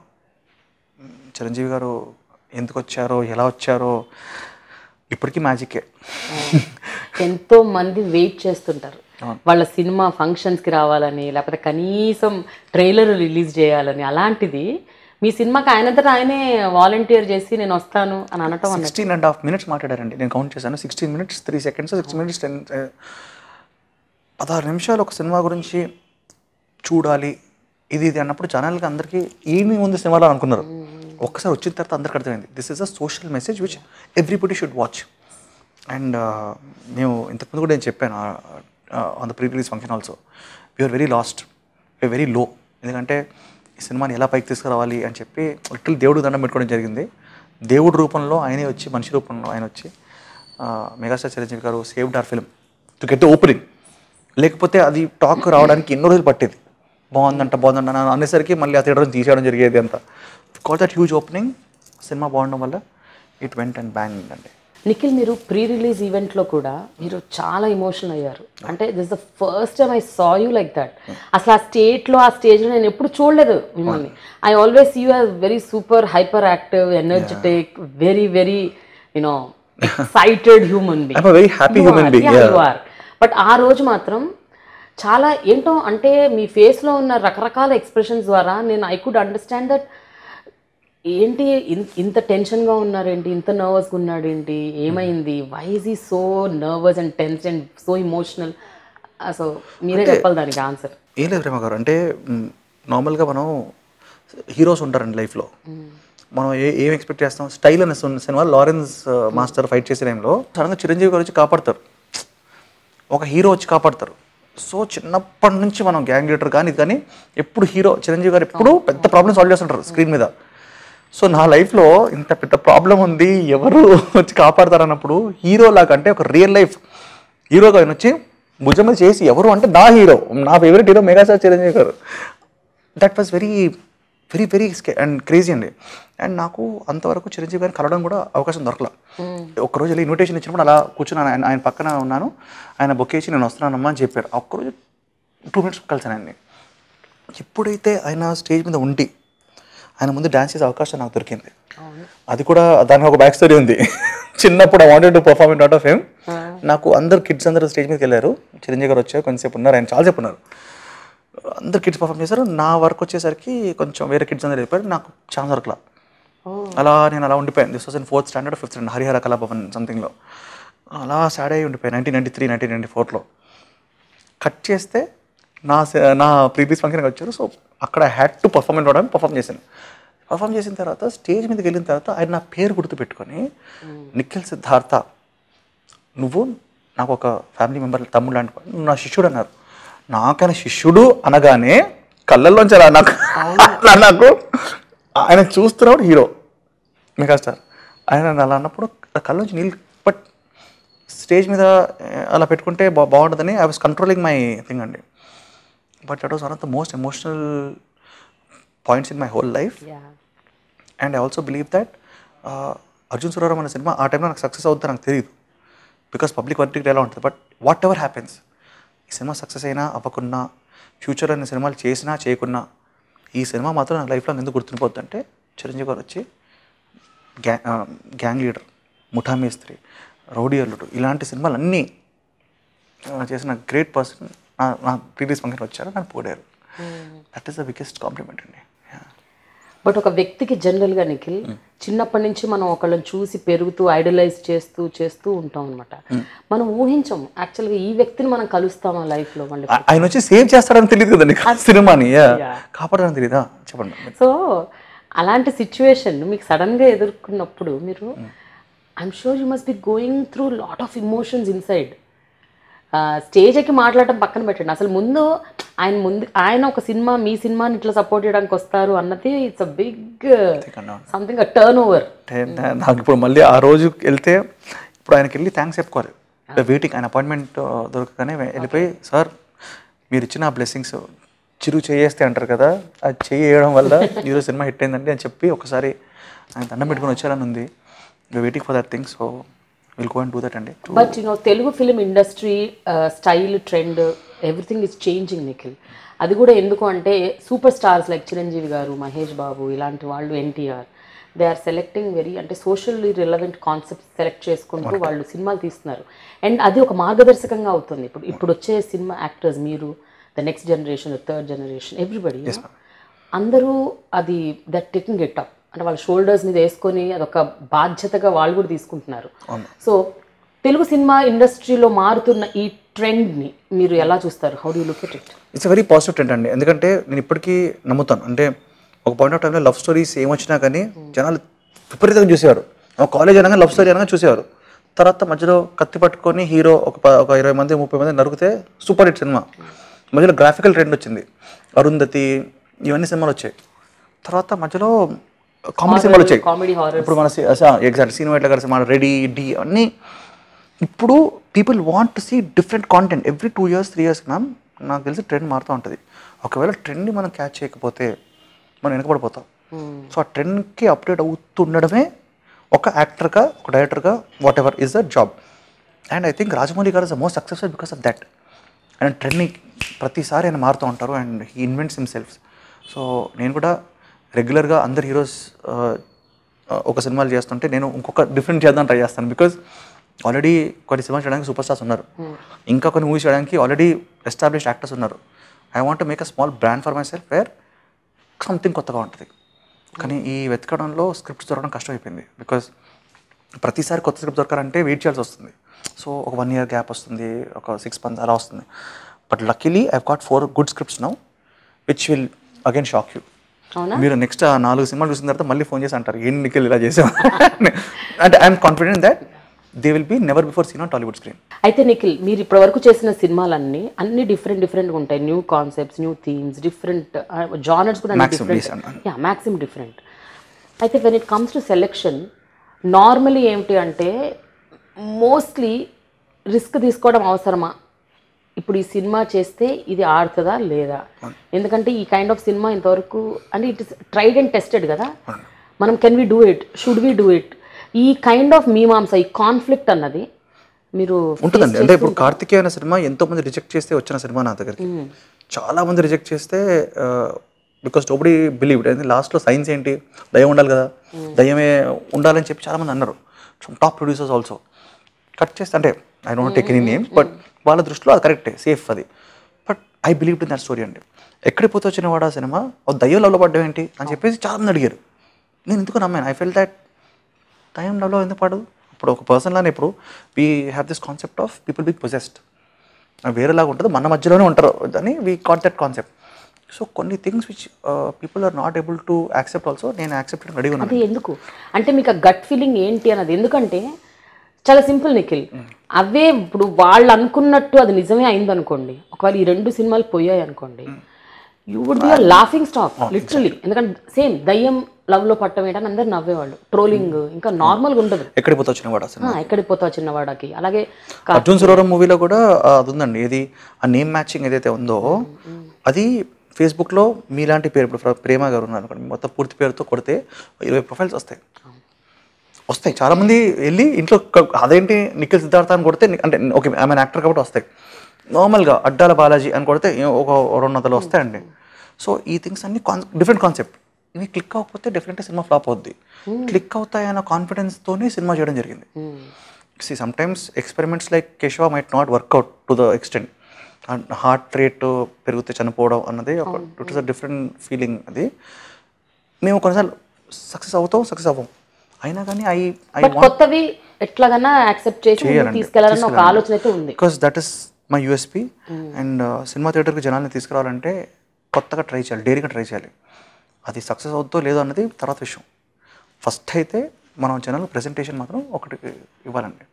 చిరంజీవి గారు ఎందుకు వచ్చారో ఎలా వచ్చారో ఇప్పటికీ మ్యాజికే ఎంతో మంది వెయిట్ చేస్తుంటారు వాళ్ళ సినిమా ఫంక్షన్స్ కి రావాలని లేకపోతే కనీసం ట్రైలర్ రిలీజ్ చేయాలని అలాంటిది మీ సినిమాకి ఆయనంతటా ఆయనే వాలంటీర్ చేసి నేను వస్తాను అని అనటం అన్నట్టు సిక్స్టీన్ అండ్ హాఫ్ మినిట్స్ మాట్లాడారండి నేను కౌంట్ చేశాను sixteen minutes three seconds six minutes ten పదహారు నిమిషాలు ఒక సినిమా గురించి చూడాలి ఇది ఇది అన్నప్పుడు జనాలకి అందరికీ ఏమి ఉంది సినిమాలో అనుకున్నారు ఒక్కసారి వచ్చిన తర్వాత అందరికి అర్థమైంది this is a social message which everybody should watch and మేము ఇంతకుముందు కూడా నేను చెప్పాను on the pre release function also we are very lost we are very low ఎందుకంటే ఈ సినిమాని ఎలా పైకి తీసుకురావాలి అని చెప్పి లిటిల్ దేవుడు దండం పెట్టుకోవడం జరిగింది దేవుడి రూపంలో ఆయనే వచ్చి మనిషి రూపంలో ఆయన వచ్చి ఆ, మెగాస్టార్ చిరంజీవి గారు saved our film to get the opening లేకపోతే అది టాక్ రావడానికి ఎన్నో రోజులు పట్టేది బాగుందంట బాగుందంట అని అనేసరికి మళ్ళీ ఆ థియేటర్ తీసేయడం జరిగేది అంతా call that huge opening cinema బాగుండడం వల్ల ఇట్ వెంట్ అండ్ బ్యాంగ్ అండి నిఖిల్ మీరు ప్రీ రిలీజ్ ఈవెంట్లో కూడా మీరు చాలా ఎమోషనల్ అయ్యారు అంటే this the first time I saw you like that అసలు ఆ స్టేట్లో ఆ స్టేజ్లో నేను ఎప్పుడు చూడలేదు మిమ్మల్ని I always you are very super hyper active energetic very very you know excited human I'm a very happy human being, yeah. But ఆ రోజు మాత్రం చాలా ఏంటో అంటే మీ face లో ఉన్న రకరకాల ఎక్స్ప్రెషన్స్ ద్వారా నేను ఐ కుడ్ అండర్స్టాండ్ దట్ ఏంటి ఇన్- ఇంత టెన్షన్గా ఉన్నారేంటి ఇంత నర్వస్గా ఉన్నాడు ఏంటి ఏమైంది why is he so nervous and tense and so emotional so మీరే చెప్పాలి దానికి ఆన్సర్ ఏం లేదు ప్రేమ గారు అంటే మ్, నార్మల్గా మనం హీరోస్ ఉంటారండి లైఫ్లో మనం ఏ ఏం ఎక్స్పెక్ట్ చేస్తాం స్టైల్ అనే సిన్- సినిమా లారెన్స్ ఆ, మాస్టర్ ఫైట్ చేసే టైంలో సడన్గా చిరంజీవి గారు వచ్చి కాపాడతారు ఒక హీరో వచ్చి కాపాడతారు సో చిన్నప్పటి నుంచి మనం గ్యాంగ్ లీడర్ కానీ ఇది కానీ ఎప్పుడు హీరో చిరంజీవి గారు ఎప్పుడు పెద్ద ప్రాబ్లమ్ సాల్వ్ చేస్తుంటారు స్క్రీన్ మీద సో నా లైఫ్లో ఇంత పెద్ద ప్రాబ్లం ఉంది ఎవరు వచ్చి కాపాడతారు అన్నప్పుడు హీరో లాగా అంటే ఒక రియల్ లైఫ్ హీరోగా ఆయన వచ్చి భుజం మీద చేసి ఎవరు అంటే నా హీరో నా ఫేవరెట్ హీరో మెగాస్టార్ చిరంజీవి గారు that was very very very and crazy అండి అండ్ నాకు అంతవరకు చిరంజీవి గారిని కలవడం కూడా అవకాశం దొరకల ఒక్కరోజు వెళ్ళి ఇన్విటేషన్ ఇచ్చినప్పుడు అలా కూర్చున్నాను ఆయన ఆయన పక్కన ఉన్నాను ఆయన బొక్కేసి నేను వస్తున్నానమ్మా అని చెప్పారు ఆ ఒక్కరోజు టూ మినిట్స్ కలిసాను ఆయన్ని ఎప్పుడైతే ఆయన స్టేజ్ మీద ఉండి ఆయన ముందు డ్యాన్స్ చేసే అవకాశం నాకు దొరికింది అది కూడా దానికి ఒక బ్యాక్ స్టోరీ ఉంది చిన్నప్పుడు I wanted to perform in out of fame నాకు అందరు కిడ్స్ అందరూ స్టేజ్ మీదకి వెళ్ళారు చిరంజీవి గారు వచ్చారు కొంతసేపు ఉన్నారు ఆయన చాలాసేపు ఉన్నారు అందరు కిడ్స్ పర్ఫామ్ చేశారు నా వర్క్ వచ్చేసరికి కొంచెం వేరే కిడ్స్ అందరూ వెళ్ళిపోయారు నాకు ఛాన్స్ దొరకలా అలా నేను అలా ఉండిపోయాను this was in fourth standard fifth standard Harihara Kalabhavan సంథింగ్లో అలా సాడ్ అయ్యి ఉండిపోయాను nineteen ninety three nineteen ninety ఫోర్లో కట్ చేస్తే నా స- నా ప్రీవియస్ ఫంక్షన్కి వచ్చారు సో అక్కడ హ్యాడ్ టు పర్ఫార్మ్ ఇవ్వడం పర్ఫామ్ చేశాను పర్ఫామ్ చేసిన తర్వాత స్టేజ్ మీదకి వెళ్ళిన తర్వాత ఆయన నా పేరు గుర్తుపెట్టుకొని నిఖిల్ సిద్ధార్థ నువ్వు నాకు ఒక ఫ్యామిలీ మెంబర్ తమ్ముడు లాంటి వాడు. నువ్వు నా శిష్యుడు అన్నారు నాకైనా శిష్యుడు అనగానే కళ్ళల్లోంచి అలా నాకు అలా నాకు ఆయన చూస్తున్నప్పుడు హీరో మెగాస్టార్ ఆయన అలా అన్నప్పుడు కళ్ళలోంచి నీళ్ళు బట్ స్టేజ్ మీద ఆ, అలా పెట్టుకుంటే బా బాగుంటుందని I was controlling my thing అండి but that was one of the most emotional points in my whole life and I also believe that Arjun Suravaram అనే సినిమా ఆ టైంలో నాకు సక్సెస్ అవుతుందో నాకు తెలియదు బికాస్ పబ్లిక్ వర్టిక్ ఎలా ఉంటుంది బట్ వాట్ ఎవర్ హ్యాపెన్స్ ఈ సినిమా సక్సెస్ అయినా అవ్వకున్నా ఫ్యూచర్లో అనే సినిమాలు చేసినా చేయకున్నా ఈ సినిమా మాత్రం నాకు లైఫ్లో ఎందుకు గుర్తుండిపోద్ది అంటే చిరంజీవి గారు వచ్చి గ్యా ఆ, గ్యాంగ్ లీడర్ ముఠా మేస్త్రి రౌడీ అల్లుడు ఇలాంటి సినిమాలు అన్నీ ఆ, చేసిన గ్రేట్ పర్సన్ నా ప్రీవియస్ ఫంక్షన్ వచ్చారు నన్ను పొగిడారు that is the biggest compliment అండి Yeah. బట్ ఒక వ్యక్తికి జనరల్గా నిఖిల్ చిన్నప్పటి నుంచి మనం ఒకళ్ళని చూసి పెరుగుతూ ఐడలైజ్ చేస్తూ చేస్తూ ఉంటాం అనమాట మనం ఊహించం యాక్చువల్గా ఈ వ్యక్తిని మనం కలుస్తామా లైఫ్లో మళ్ళీ ఆ- ఆయన వచ్చి సేవ్ చేస్తాడని తెలియదు కదండి సినిమాని కాపాడని తెలియదా చెప్పండి సో అలాంటి సిచ్యువేషన్ మీకు సడన్గా ఎదుర్కొన్నప్పుడు మీరు I'm sure you must be going through lot of emotions inside stage ఎక్కి మాట్లాడటం పక్కన పెట్టండి అసలు ముందు ఆయన ముందు ఆయన ఒక సినిమా మీ సినిమాని ఇట్లా సపోర్ట్ చేయడానికి వస్తారు అన్నది it's a big something a turn over అంటే నా- నాకు ఇప్పుడు మళ్ళీ ఆ రోజు వెళ్తే ఇప్పుడు ఆయనకి వెళ్ళి థ్యాంక్స్ చెప్పుకోవాలి వెయిటింగ్ ఆయన అపాయింట్మెంట్ దొరకగానే వె- వెళ్ళిపోయి సార్ మీరు ఇచ్చిన బ్లెస్సింగ్స్ చిరు చేయేస్తే అంటారు కదా అది చేయడం వల్ల ఈరోజు సినిమా హిట్ అయిందండి అని చెప్పి ఒకసారి ఆయన దండం పెట్టుకొని వచ్చారని ఉంది waiting for that thing so will go and do that అండి but you know Telugu film industry style trend everything is changing Nikhil అది కూడా ఎందుకు అంటే సూపర్ స్టార్స్ లైక్ చిరంజీవి గారు మహేష్ బాబు ఇలాంటి వాళ్ళు NTR they are selecting very అంటే సోషల్లీ రిలవెంట్ కాన్సెప్ట్ సెలెక్ట్ చేసుకుంటూ వాళ్ళు సినిమాలు తీస్తున్నారు అండ్ అది ఒక మార్గదర్శకంగా అవుతుంది ఇప్పుడు ఇప్పుడు వచ్చే సినిమా యాక్టర్స్ మీరు the next generation third generation everybody అందరూ అది దట్ టేకింగ్ గెట్ అప్ అంటే వాళ్ళ షోల్డర్స్ మీద వేసుకొని అదొక బాధ్యతగా వాళ్ళు కూడా తీసుకుంటున్నారు సో తెలుగు సినిమా ఇండస్ట్రీలో మారుతున్న ఈ ట్రెండ్ని మీరు ఎలా చూస్తారు how do look at it it's very positive trend అండి ఎందుకంటే నేను ఇప్పటికీ నమ్ముతాను అంటే ఒక పాయింట్ ఆఫ్ టైంలో లవ్ స్టోరీస్ ఏమొచ్చినా కానీ జనాలు విపరీతంగా చూసేవారు ఒక కాలేజ్ అనగా లవ్ స్టోరీ అనగా చూసేవారు తర్వాత మధ్యలో కత్తి పట్టుకొని హీరో ఒక ప- ఒక ఇరవై మంది ముప్పై మంది నరికితే సూపర్ హిట్ సినిమా మధ్యలో గ్రాఫికల్ ట్రెండ్ వచ్చింది అరుంధతి ఇవన్నీ సినిమాలు వచ్చాయి తర్వాత మధ్యలో కామెడీ సినిమాలు వచ్చాయి కామెడీ హారర్ ఇప్పుడు మన ఎగ్జాక్ట్ సినిమా ఎట్లా కలిసి మన రెడీ డి అన్నీ ఇప్పుడు people want to see different content every two years three years ma'am నాకు తెలిసి ట్రెండ్ మారుతూ ఉంటుంది ఒకవేళ ట్రెండ్ని మనం క్యాచ్ చేయకపోతే మనం వెనకబడిపోతాం సో ఆ ట్రెండ్కి అప్డేట్ అవుతుండడమే ఒక యాక్టర్గా ఒక డైరెక్టర్గా whatever is the job and I think Rajamouli గారు is the most successful because of that and ట్రెండ్ని ప్రతిసారి ఆయన మారుతూ ఉంటారు and he invents himself so నేను కూడా రెగ్యులర్గా అందరు హీరోస్ ఒక సినిమాలు చేస్తుంటే నేను ఇంకొక డిఫరెంట్ చేద్దాం ట్రై చేస్తాను బికాజ్ ఆల్రెడీ కొన్ని సినిమాలు చేయడానికి సూపర్ స్టార్స్ ఉన్నారు ఇంకా కొన్ని మూవీస్ చేయడానికి ఆల్రెడీ ఎస్టాబ్లిష్డ్ యాక్టర్స్ ఉన్నారు I want make a small brand for myself where something కొత్తగా ఉంటుంది కానీ ఈ వెతకడంలో స్క్రిప్ట్స్ దొరకడం కష్టమైపోయింది బికాజ్ ప్రతిసారి కొత్త స్క్రిప్ట్ దొరకాలంటే వెయిట్ చేయాల్సి వస్తుంది సో ఒక వన్ ఇయర్ గ్యాప్ వస్తుంది ఒక సిక్స్ మంత్స్ అలా వస్తుంది but luckily I've got four good scripts now which will again shock you అవునా మీరు నెక్స్ట్ ఆ నాలుగు సినిమాలు చూసిన తర్వాత మళ్ళీ ఫోన్ చేసి అంటారు ఏం నిఖిల్ ఇలా చేసావు అంటే I'm confident that they will be never before seen on Tollywood screen అయితే నిఖిల్ మీరు ఇప్పటివరకు చేసిన సినిమాలన్నీ అన్ని డిఫరెంట్ డిఫరెంట్గా ఉంటాయి new concepts new themes different genres కూడా Maximum, yes, డిఫరెంట్ అన్న. యా మ్యాక్సిమం డిఫరెంట్ అయితే when it comes to selection normally ఏమిటి అంటే మోస్ట్లీ రిస్క్ తీసుకోవడం అవసరమా ఇప్పుడు ఈ సినిమా చేస్తే ఇది ఆడుతుందా లేదా ఎందుకంటే ఈ కైండ్ ఆఫ్ సినిమా ఇంతవరకు అంటే it is tried and tested కదా మనం can we do it should we do it ఈ కైండ్ ఆఫ్ మీమాంస ఈ కాన్ఫ్లిక్ట్ అన్నది మీరు ఉంటుందండి అంటే ఇప్పుడు కార్తికేయ అనే సినిమా ఎంతో మంది రిజెక్ట్ చేస్తే వచ్చిన సినిమా నా దగ్గరికి చాలా మంది రిజెక్ట్ చేస్తే బికాస్ నోబడి బిలీవ్ అయితే లాస్ట్లో సైన్స్ ఏంటి దయ్యం ఉండాలి కదా దయ్యమే ఉండాలని చెప్పి చాలా మంది అన్నారు టాప్ ప్రొడ్యూసర్స్ ఆల్సో కట్ చేస్తే అంటే I don't take any names but వాళ్ళ దృష్టిలో అది కరెక్టే సేఫ్ అది but I believe in that story అండి ఎక్కడికి పోతే వచ్చిన వాడు ఆ సినిమా ఓ దయ్యం లవ్లో పడ్డం ఏంటి అని చెప్పేసి చాలా మంది అడిగారు నేను ఎందుకు నమ్మాను ఐ ఫెల్ దట్ టైం లవ్లో ఎందుకు పడదు ఇప్పుడు ఒక పర్సన్ లానే ఇప్పుడు we have this concept of people big possessed వేరేలాగా ఉంటుంది మన మధ్యలోనే ఉంటారు అని we caught that concept so కొన్ని things which people are not able to accept also నేను యాక్సెప్ట్ రెడీ ఉన్నాను అది ఎందుకు అంటే మీకు ఆ గట్ ఫీలింగ్ ఏంటి అన్నది ఎందుకంటే చాలా సింపుల్ నిఖిల్ అవే ఇప్పుడు వాళ్ళు అనుకున్నట్టు అది నిజమే అయింది అనుకోండి ఒకవేళ ఈ రెండు సినిమాలు పోయాయి అనుకోండి you would be laughing stock literally ఎందుకంటే సేమ్ దయ్యం లవ్ లో పట్టం ఏంటని అందరు నవ్వేవాళ్ళు ట్రోలింగ్ ఇంకా నార్మల్గా ఉండదు ఎక్కడికి పోతే వచ్చిన వాడు అసలు ఆ, ఎక్కడికి పోతావు చిన్నవాడకి అలాగే కా- అర్జున్ సురవరం మూవీలో కూడా ఆ, అది ఉందండి ఏది ఆ నేమ్ మ్యాచింగ్ ఏదైతే ఉందో అది ఫేస్బుక్లో మీలాంటి పేరు ఇప్పుడు ప్ర- ప్రేమ గారు ఉన్నారు అనుకోండి మొత్తం పూర్తి పేరుతో కొడితే ఇరవై ప్రొఫైల్స్ వస్తాయి వస్తాయి చాలా మంది వెళ్ళి ఇంట్లో క- అదేంటి నిఖిల్ సిద్ధార్థ అని కొడితే ని- అంటే ఓకే ఆమె యాక్టర్ కాబట్టి వస్తాయి నార్మల్గా అడ్డాల బాలాజీ అని కొడితే ఏ- ఒక రెండు వందలు వస్తాయండి సో ఈ థింగ్స్ అన్ని కాన్ డిఫరెంట్ కాన్సెప్ట్ ఇవి క్లిక్ అవ్వకపోతే డెఫినెట్గా సినిమా ఫ్లాప్ అవుద్ది క్లిక్ అవుతాయన్న కాన్ఫిడెన్స్తోనే సినిమా చేయడం జరిగింది see sometimes experiments like Keshava might not work out to the extent heart rate పెరిగితే చనిపోవడం అన్నది ఒక it is a different feeling అది మేము కొన్నిసార్లు సక్సెస్ అవుతాం సక్సెస్ అవ్వం అయినా కానీ ఐ ఐ బట్ కొత్తవి ఎట్లాగన్నా యాక్సెప్ట్ చేసి ముందుకు తీసుకెళ్లాలన్న ఒక ఆలోచన అయితే ఉంది because that is my USP and cinema థియేటర్కి జనాల్ని తీసుకురావాలంటే కొత్తగా ట్రై చేయాలి డైరీగా ట్రై చేయాలి అది సక్సెస్ అవుతుందో లేదో అన్నది తర్వాత విషయం ఫస్ట్ అయితే మనం జనాలు ప్రెజెంటేషన్ మాత్రం ఒకటి ఇవ్వాలండి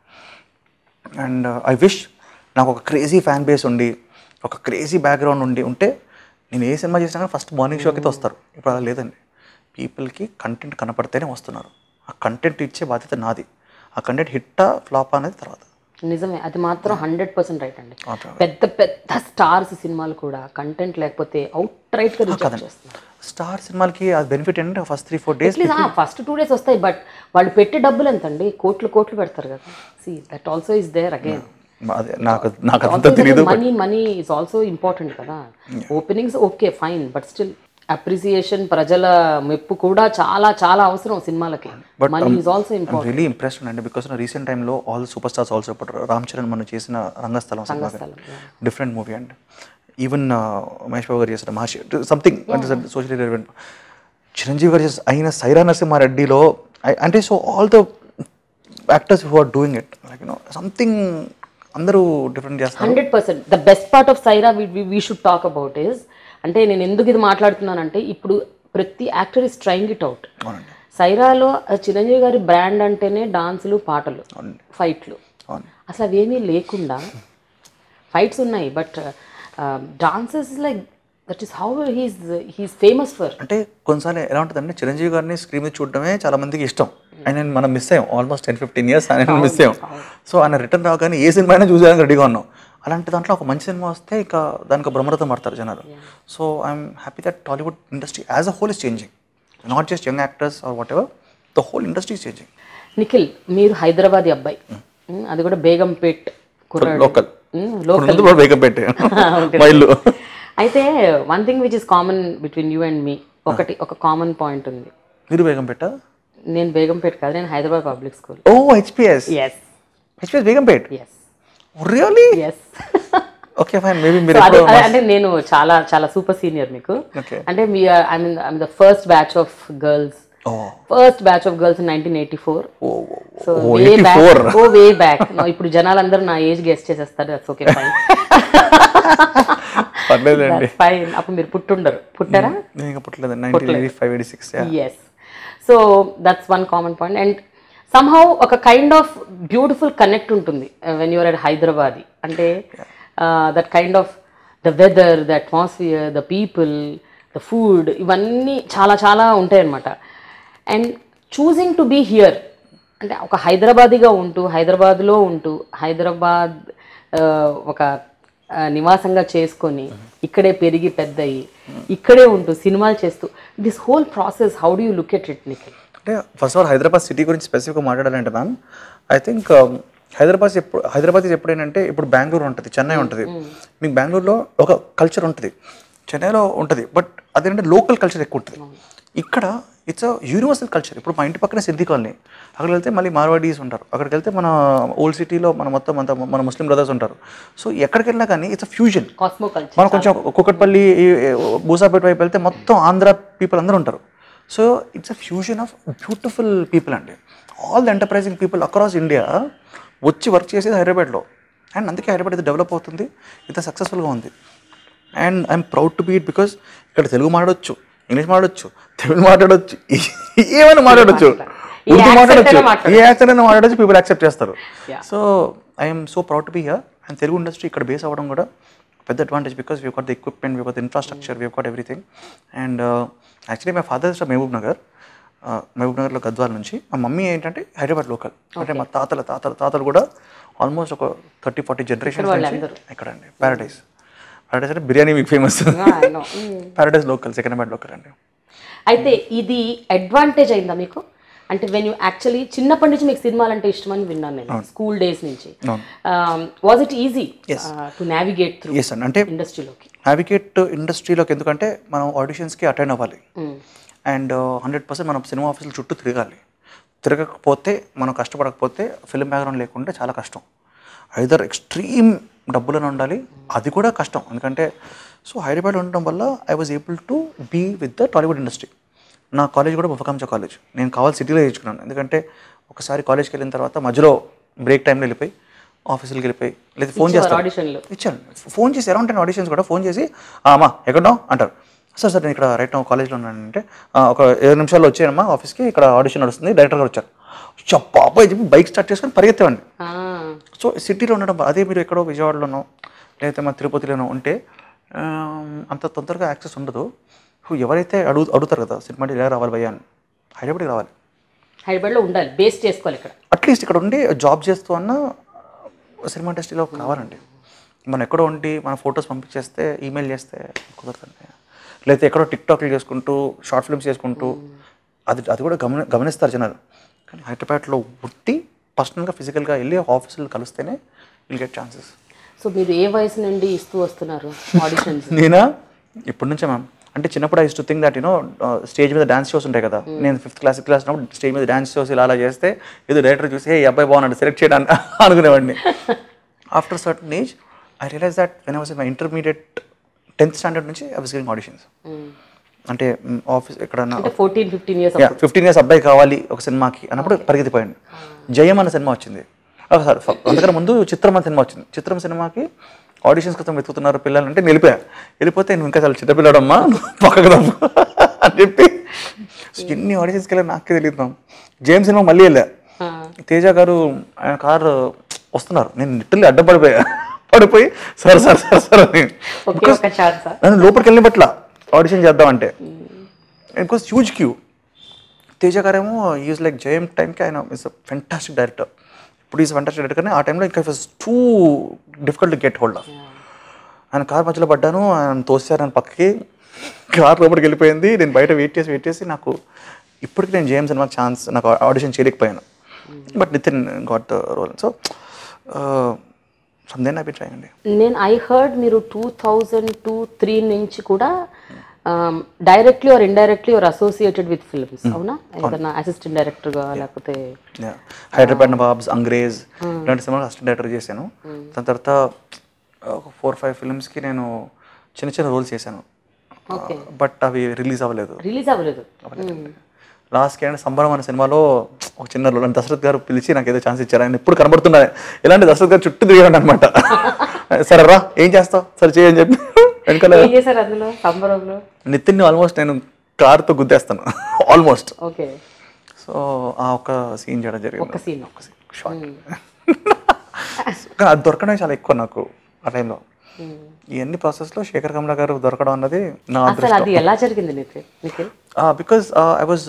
అండ్ ఐ విష్ నాకు ఒక క్రేజీ ఫ్యాన్ బేస్ ఉండి ఒక క్రేజీ బ్యాక్గ్రౌండ్ ఉండి ఉంటే నేను ఏ సినిమా చేసినా కానీ ఫస్ట్ మార్నింగ్ షోకి అయితే వస్తారు ఇప్పుడు అలా లేదండి పీపుల్కి కంటెంట్ కనపడితేనే వస్తున్నారు ఆ కంటెంట్ ఇచ్చే బాధ్యత నాది ఆ కంటెంట్ హిట్టా ఫ్లాప్ అనేది తర్వాత నిజమే అది మాత్రం హండ్రెడ్ పర్సెంట్ రైట్ అండి మాత్రం పెద్ద పెద్ద స్టార్స్ సినిమాలు కూడా కంటెంట్ లేకపోతే అవుట్ రైట్ గా రిజెక్ట్ చేస్తున్నారు స్టార్ సినిమాలకి అది బెనిఫిట్ ఏంటంటే first three four days first two days వస్తాయి బట్ వాళ్ళు పెట్టే డబ్బులు ఎంత అండి కోట్లు కోట్లు పెడతారు కదా see that also is there again అదే నాకు నాకు అదంతా తెలియదు money money is also important కదా openings okay fine but still appreciation ప్రజల మెప్పు కూడా చాలా చాలా అవసరం సినిమాలకి money is also I'm important really impressed అండి బికాస్ రీసెంట్ టైంలో ఆల్ సూపర్ స్టార్స్ ఆల్సో ఇప్పుడు రామ్ చరణ్ మనం చేసిన రంగస్థలం సినిమా డిఫరెంట్ మూవీ అండి ఈవెన్ మహేష్ బాబు గారు చేసిన మహర్షి సంథింగ్ అంటే సోషల్ రిలవెంట్ చిరంజీవి గారు చేసిన అయిన సైరా నరసింహారెడ్డిలో I- అంటే so all the actors who are doing it like you know something అందరూ డిఫరెంట్ చేస్తారు hundred percent the best part of Sye Raa we should talk about is అంటే నేను ఎందుకు ఇది మాట్లాడుతున్నానంటే ఇప్పుడు ప్రతి actor is trying it out అవునండి సైరాలో ఆ చిరంజీవి గారి బ్రాండ్ అంటేనే డాన్సులు పాటలు అవునండి ఫైట్లు అవును అసలు అవేమీ లేకుండా ఫైట్స్ ఉన్నాయి but dances like that is how he's he's famous for అంటే కొన్నిసార్లు ఎలా ఉంటుందంటే చిరంజీవి గారిని స్క్రీన్ మీద చూడడమే చాలా మందికి ఇష్టం ఆయన మనం మిస్ అయ్యాం ఆల్మోస్ట్ టెన్ ఫిఫ్టీన్ ఇయర్స్ ఆయన మిస్ అయ్యాం సో ఆయన రిటర్న్ రాగానే ఏ సినిమా అయినా చూసేదానికి రెడీగా ఉన్నాం అలాంటి దాంట్లో ఒక మంచి సినిమా వస్తే ఇక దానికి బ్రహ్మరథం పడతారు జనాలు so I'm happy that Tollywood industry as a whole is changing not just young actors are whatever the whole industry is changing Nikhil మీరు హైదరాబాద్ అబ్బాయి Mm, అది కూడా బేగంపేట్ కుర్రాడు లోకల్ Mm, local. ఇప్పుడు వేగం పెట్టి మా ఇల్లు అయితే one thing which is common between you and me ఒకటి ఒక కామన్ పాయింట్ ఉంది మీరు వేగం పెట్టా నేను బేగంపేట కాదు నేను Hyderabad public school oh HPS yes HPS Begumpet yes really yes okay fine maybe మీరు అదే అదే అంటే నేను చాలా చాలా సూపర్ సీనియర్ మీకు Okay. అంటే me I mean I the first batch of girls oh first batch of girls nineteen eighty four oh so oh way eighty back four oh way back ఇప్పుడు జనాలందరూ నా ఏజ్ గెస్ట్ చేసేస్తారు that's okay fine పర్లేదండి fine అప్పుడు మీరు పుట్టుండరు పుట్టారా నేను ఇంకా పుట్టలేదు nineteen eighty five eighty six yes so that's one common point and somehow ఒక కైండ్ ఆఫ్ బ్యూటిఫుల్ కనెక్ట్ ఉంటుంది వెన్ యూఆర్ అట్ హైదరాబాద్ అంటే that kind of the weather the atmosphere the people the food ఇవన్నీ చాలా చాలా ఉంటాయి అన్నమాట and choosing to be here అంటే ఒక హైదరాబాదీగా ఉంటూ హైదరాబాద్లో ఉంటూ హైదరాబాద్ ఆ, ఒక ఆ, నివాసంగా చేసుకొని ఇక్కడే పెరిగి పెద్దయి ఇక్కడే ఉంటూ సినిమాలు చేస్తూ this whole process how do you look at it Nikhil అంటే first of all Hyderabad city గురించి స్పెసిఫిక్గా మాట్లాడాలంటే మ్యామ్ ఐ థింక్ హైదరాబాద్ ఎప్పుడు హైదరాబాద్ ఎప్పుడు ఏంటంటే ఇప్పుడు బెంగళూరు ఉంటుంది చెన్నై ఉంటుంది మీకు బెంగళూరులో ఒక కల్చర్ ఉంటుంది చెన్నైలో ఉంటుంది బట్ అదేంటంటే లోకల్ కల్చర్ ఎక్కువ ఉంటుంది ఇక్కడ ఇట్స్ అ యూనివర్సల్ కల్చర్ ఇప్పుడు మా ఇంటి పక్కనే సిద్ధి కాలనీ అక్కడికి వెళ్తే మళ్ళీ మార్వాడీస్ ఉంటారు అక్కడికి వెళ్తే మన ఓల్డ్ సిటీలో మన మొత్తం అంతా మన ముస్లిం బ్రదర్స్ ఉంటారు సో ఎక్కడికి వెళ్ళినా కానీ it's a fusion cosmo culture మనం కొంచెం కుక్కట్పల్లి ఈ, ఈ, బూసాపేట వైపు వెళ్తే మొత్తం ఆంధ్ర పీపుల్ అందరూ ఉంటారు so it's a fusion of beautiful people అండి all the enterprising people across India వచ్చి వర్క్ చేసేది హైదరాబాద్లో అండ్ అందుకే హైదరాబాద్ ఇది డెవలప్ అవుతుంది ఇంత సక్సెస్ఫుల్గా ఉంది and I'm proud to be it because ఇక్కడ తెలుగు మాట్లాడొచ్చు ఇంగ్లీష్ మాట్లాడొచ్చు తెలుగు మాట్లాడొచ్చు ఏమైనా మాట్లాడొచ్చు ఏ ఉర్దూ accent మాట్లాడొచ్చు అయినా మాట్లాడొచ్చు. ఏ యాక్సెంట్ అయినా మాట్లాడొచ్చు పీపుల్ యాక్సెప్ట్ చేస్తారు Yeah. So I'm so proud to be here and Telugu industry ఇక్కడ బేస్ అవ్వడం కూడా పెద్ద advantage because we got the equipment we got the infrastructure we got everything and actually my father is Mahbubnagar మహబూబ్ నగర్లో గద్వాల నుంచి మా mummy ఏంటంటే Hyderabad local అంటే మా తాతల తాతల తాతలు కూడా ఆల్మోస్ట్ ఒక థర్టీ ఫార్టీ జనరేషన్ నుంచి వాళ్ళందరూ. ఇక్కడ అండి ప్యారడైస్ ప్యారడైస్ అంటే బిర్యానీ మీకు famous I know. Paradise local second local అండి అయితే ఇది అడ్వాంటేజ్ అయిందా మీకు అంటే వెన్ యూ యాక్చువల్లీ చిన్నప్పటి నుంచి మీకు సినిమాలు అంటే ఇష్టం అని విన్నాను నేను స్కూల్ డేస్ నుంచి was it easy to navigate through ఎస్ అండి అంటే ఇండస్ట్రీలోకి నావిగేట్ ఇండస్ట్రీలోకి ఎందుకంటే మనం ఆడిషన్స్కి అటెండ్ అవ్వాలి అండ్ హండ్రెడ్ పర్సెంట్ మనం సినిమా ఆఫీసుల చుట్టూ తిరగాలి తిరగకపోతే మనం కష్టపడకపోతే ఫిల్మ్ బ్యాక్గ్రౌండ్ లేకుంటే చాలా కష్టం ఐదర్ ఎక్స్ట్రీమ్ డబ్బులను ఉండాలి అది కూడా కష్టం ఎందుకంటే సో హైదరాబాద్ ఉండడం వల్ల I was able to be with the Tollywood industry నా కాలేజ్ కూడా బొఫకాంచ కాలేజ్ నేను కావాలి సిటీలో చేయించుకున్నాను ఎందుకంటే ఒకసారి కాలేజ్కి వెళ్ళిన తర్వాత మధ్యలో బ్రేక్ టైంలో వెళ్ళిపోయి ఆఫీసులకు వెళ్ళిపోయి లేదా ఫోన్ చేస్తాను ఆడిషన్లో ఇచ్చాను ఫోన్ చేసి అరౌండ్ టెన్ ఆడిషన్స్ కూడా ఫోన్ చేసి "ఆ, అమ్మా ఎక్కడున్నావు అంటారు సార్ సార్ నేను ఇక్కడ రైట్ నా కాలేజ్లో ఉన్నానంటే "ఆ, ఒక ఇరవై నిమిషాల్లో వచ్చానమ్మా ఆఫీస్కి ఇక్కడ ఆడిషన్ నడుస్తుంది డైరెక్టర్ గారు వచ్చారు పాప చెప్పి బైక్ స్టార్ట్ చేసుకొని పరిగెత్తేవాడిని సో సిటీలో ఉండడం వల్ల- అదే మీరు ఎక్కడో విజయవాడలోనో లేకపోతే మన తిరుపతిలోనో ఉంటే ఆ, అంత తొందరగా యాక్సెస్ ఉండదు సో ఎవరైతే అడుగు అడుగుతారు కదా సినిమా ఎలా రావాలి భయ్యా అని హైదరాబాద్కి రావాలి హైదరాబాద్లో ఉండాలి బేస్ చేసుకోవాలి ఇక్కడ అట్లీస్ట్ ఇక్కడ ఉండి జాబ్ చేస్తూ అన్న సినిమా ఇండస్ట్రీలో కావాలండి మనం ఎక్కడో ఉండి మన ఫొటోస్ పంపించేస్తే ఈమెయిల్ చేస్తే కుదరదండి లేకపోతే ఎక్కడో టిక్టాక్లు చేసుకుంటూ షార్ట్ ఫిల్మ్స్ చేసుకుంటూ అది అది కూడా గమని గమనిస్తారు జనాలు కానీ హైదరాబాద్లో పుట్టి పర్సనల్గా ఫిజికల్గా వెళ్ళి ఆఫీసులు కలిస్తేనే విల్ గెట్ ఛాన్సెస్ సో మీరు ఏ వయసు నుండి ఇస్తూ వస్తున్నారు ఆడిషన్స్ నేనా ఇప్పటి నుంచే మ్యామ్ అంటే చిన్నప్పుడు I to think that you know stage మీద డాన్స్ షోస్ ఉంటాయి కదా నేను ఫిఫ్త్ క్లాస్ క్లాస్ ఉన్నప్పుడు స్టేజ్ మీద డాన్స్ షోస్ ఇలా అలా చేస్తే ఏదో డైరెక్టర్ చూసి ఏ అబ్బాయి బాగున్నాడు సెలెక్ట్ చేయడానికి అనుకునేవాడిని after certain age I realise that when I was my intermediate tenth standard నుంచి ఐ వాస్ గివింగ్ ఆడిషన్స్ అంటే ఆఫీస్ ఎక్కడన్నా అంటే fourteen fifteen years fifteen years అబ్బాయి కావాలి ఒక సినిమాకి అన్నప్పుడు పరిగెత్తిపోయాను జయం అన్న సినిమా వచ్చింది సార్ అందుకని ముందు చిత్రం అన్న సినిమా వచ్చింది చిత్రం సినిమాకి ఆడిషన్స్ కోసం వెతుకుతున్నారు పిల్లలు అంటే వెళ్ళిపోయా వెళ్ళిపోతే నువ్వు ఇంకా చాలా చిన్నపిల్లడమ్మా నువ్వు పక్కకు రమ్ము అని చెప్పి సో ఎన్ని ఆడిషన్స్కి వెళ్ళా నాకే తెలియదు మ్యామ్ జయం సినిమా మళ్ళీ వెళ్ళా తేజ గారు ఆయన కారు వస్తున్నారు నేను లిటర్లీ అడ్డం పడిపోయా పడిపోయి సార్ సార్ సార్ సార్ అని ఒకే ఒక ఛాన్స్ నన్ను లోపలికి వెళ్ళిన పట్ల ఆడిషన్ చేద్దామంటే బికాస్ హ్యూజ్ క్యూ తేజ గారేమో ఈజ్ లైక్ జయం టైంకి ఆయన ఇస్ అ ఫెంటాస్టిక్ డైరెక్టర్ ఇప్పుడు ఈజ్ ఫెంటాస్టిక్ డైరెక్టర్ కానీ ఆ టైంలో ఇంకా was too difficult to get hold of ఆయన కార్ మధ్యలో పడ్డాను ఆయన తోసారు ఆయన పక్కకి కార్ లోపలికి వెళ్ళిపోయింది నేను బయట వెయిట్ చేసి వెయిట్ చేసి నాకు ఇప్పటికి నేను జేఎం సినిమాకి ఛాన్స్ నాకు ఆడిషన్ చేయలేకపోయాను but Nitin got the role so సమ్దేన్ ఐ బి ట్రై అండి నేను ఐ హర్డ్ మీరు టూ థౌజండ్ టూ త్రీ నుంచి కూడా directly or indirectly or associated with films అవునా ఏదైనా అసిస్టెంట్ డైరెక్టర్గా లేకపోతే Yeah. హైదరాబాద్ నవాబ్స్ అంగ్రేజ్ ఇలాంటి సినిమాలు అసిస్టెంట్ డైరెక్టర్ చేశాను దాని తర్వాత ఒక ఫోర్ ఫైవ్ ఫిల్మ్స్కి నేను చిన్న చిన్న రోల్స్ చేశాను ఓకే బట్ అవి రిలీజ్ అవ్వలేదు రిలీజ్ అవ్వలేదు లాస్ట్కి అంటే సంబరం అనే సినిమాలో ఒక చిన్న రోల్ దశరథ్ గారు పిలిచి నాకు ఏదో ఛాన్స్ ఇచ్చారు ఆయన ఎప్పుడు కనబడుతున్నా ఎలాంటి దశరథ్ గారు చుట్టూ తిరిగాడు అనమాట సరే రా ఏం చేస్తావు సరే చేయని చెప్పి వెనకాల ఏం చేశారు అందులో సంబరంలో నితిన్ ఆల్మోస్ట్ నేను కార్తో గుద్దేస్తాను ఆల్మోస్ట్ ఓకే సో ఆ ఒక సీన్ చేయడం జరిగింది ఒక scene. ఒక scene, shot. కానీ అది దొరకడం చాలా ఎక్కువ నాకు ఆ టైంలో ఇవన్నీ ప్రాసెస్లో శేఖర్ కమల గారు దొరకడం అన్నది నా అసలు అది ఎలా జరిగింది Nikhil Nikhil because I was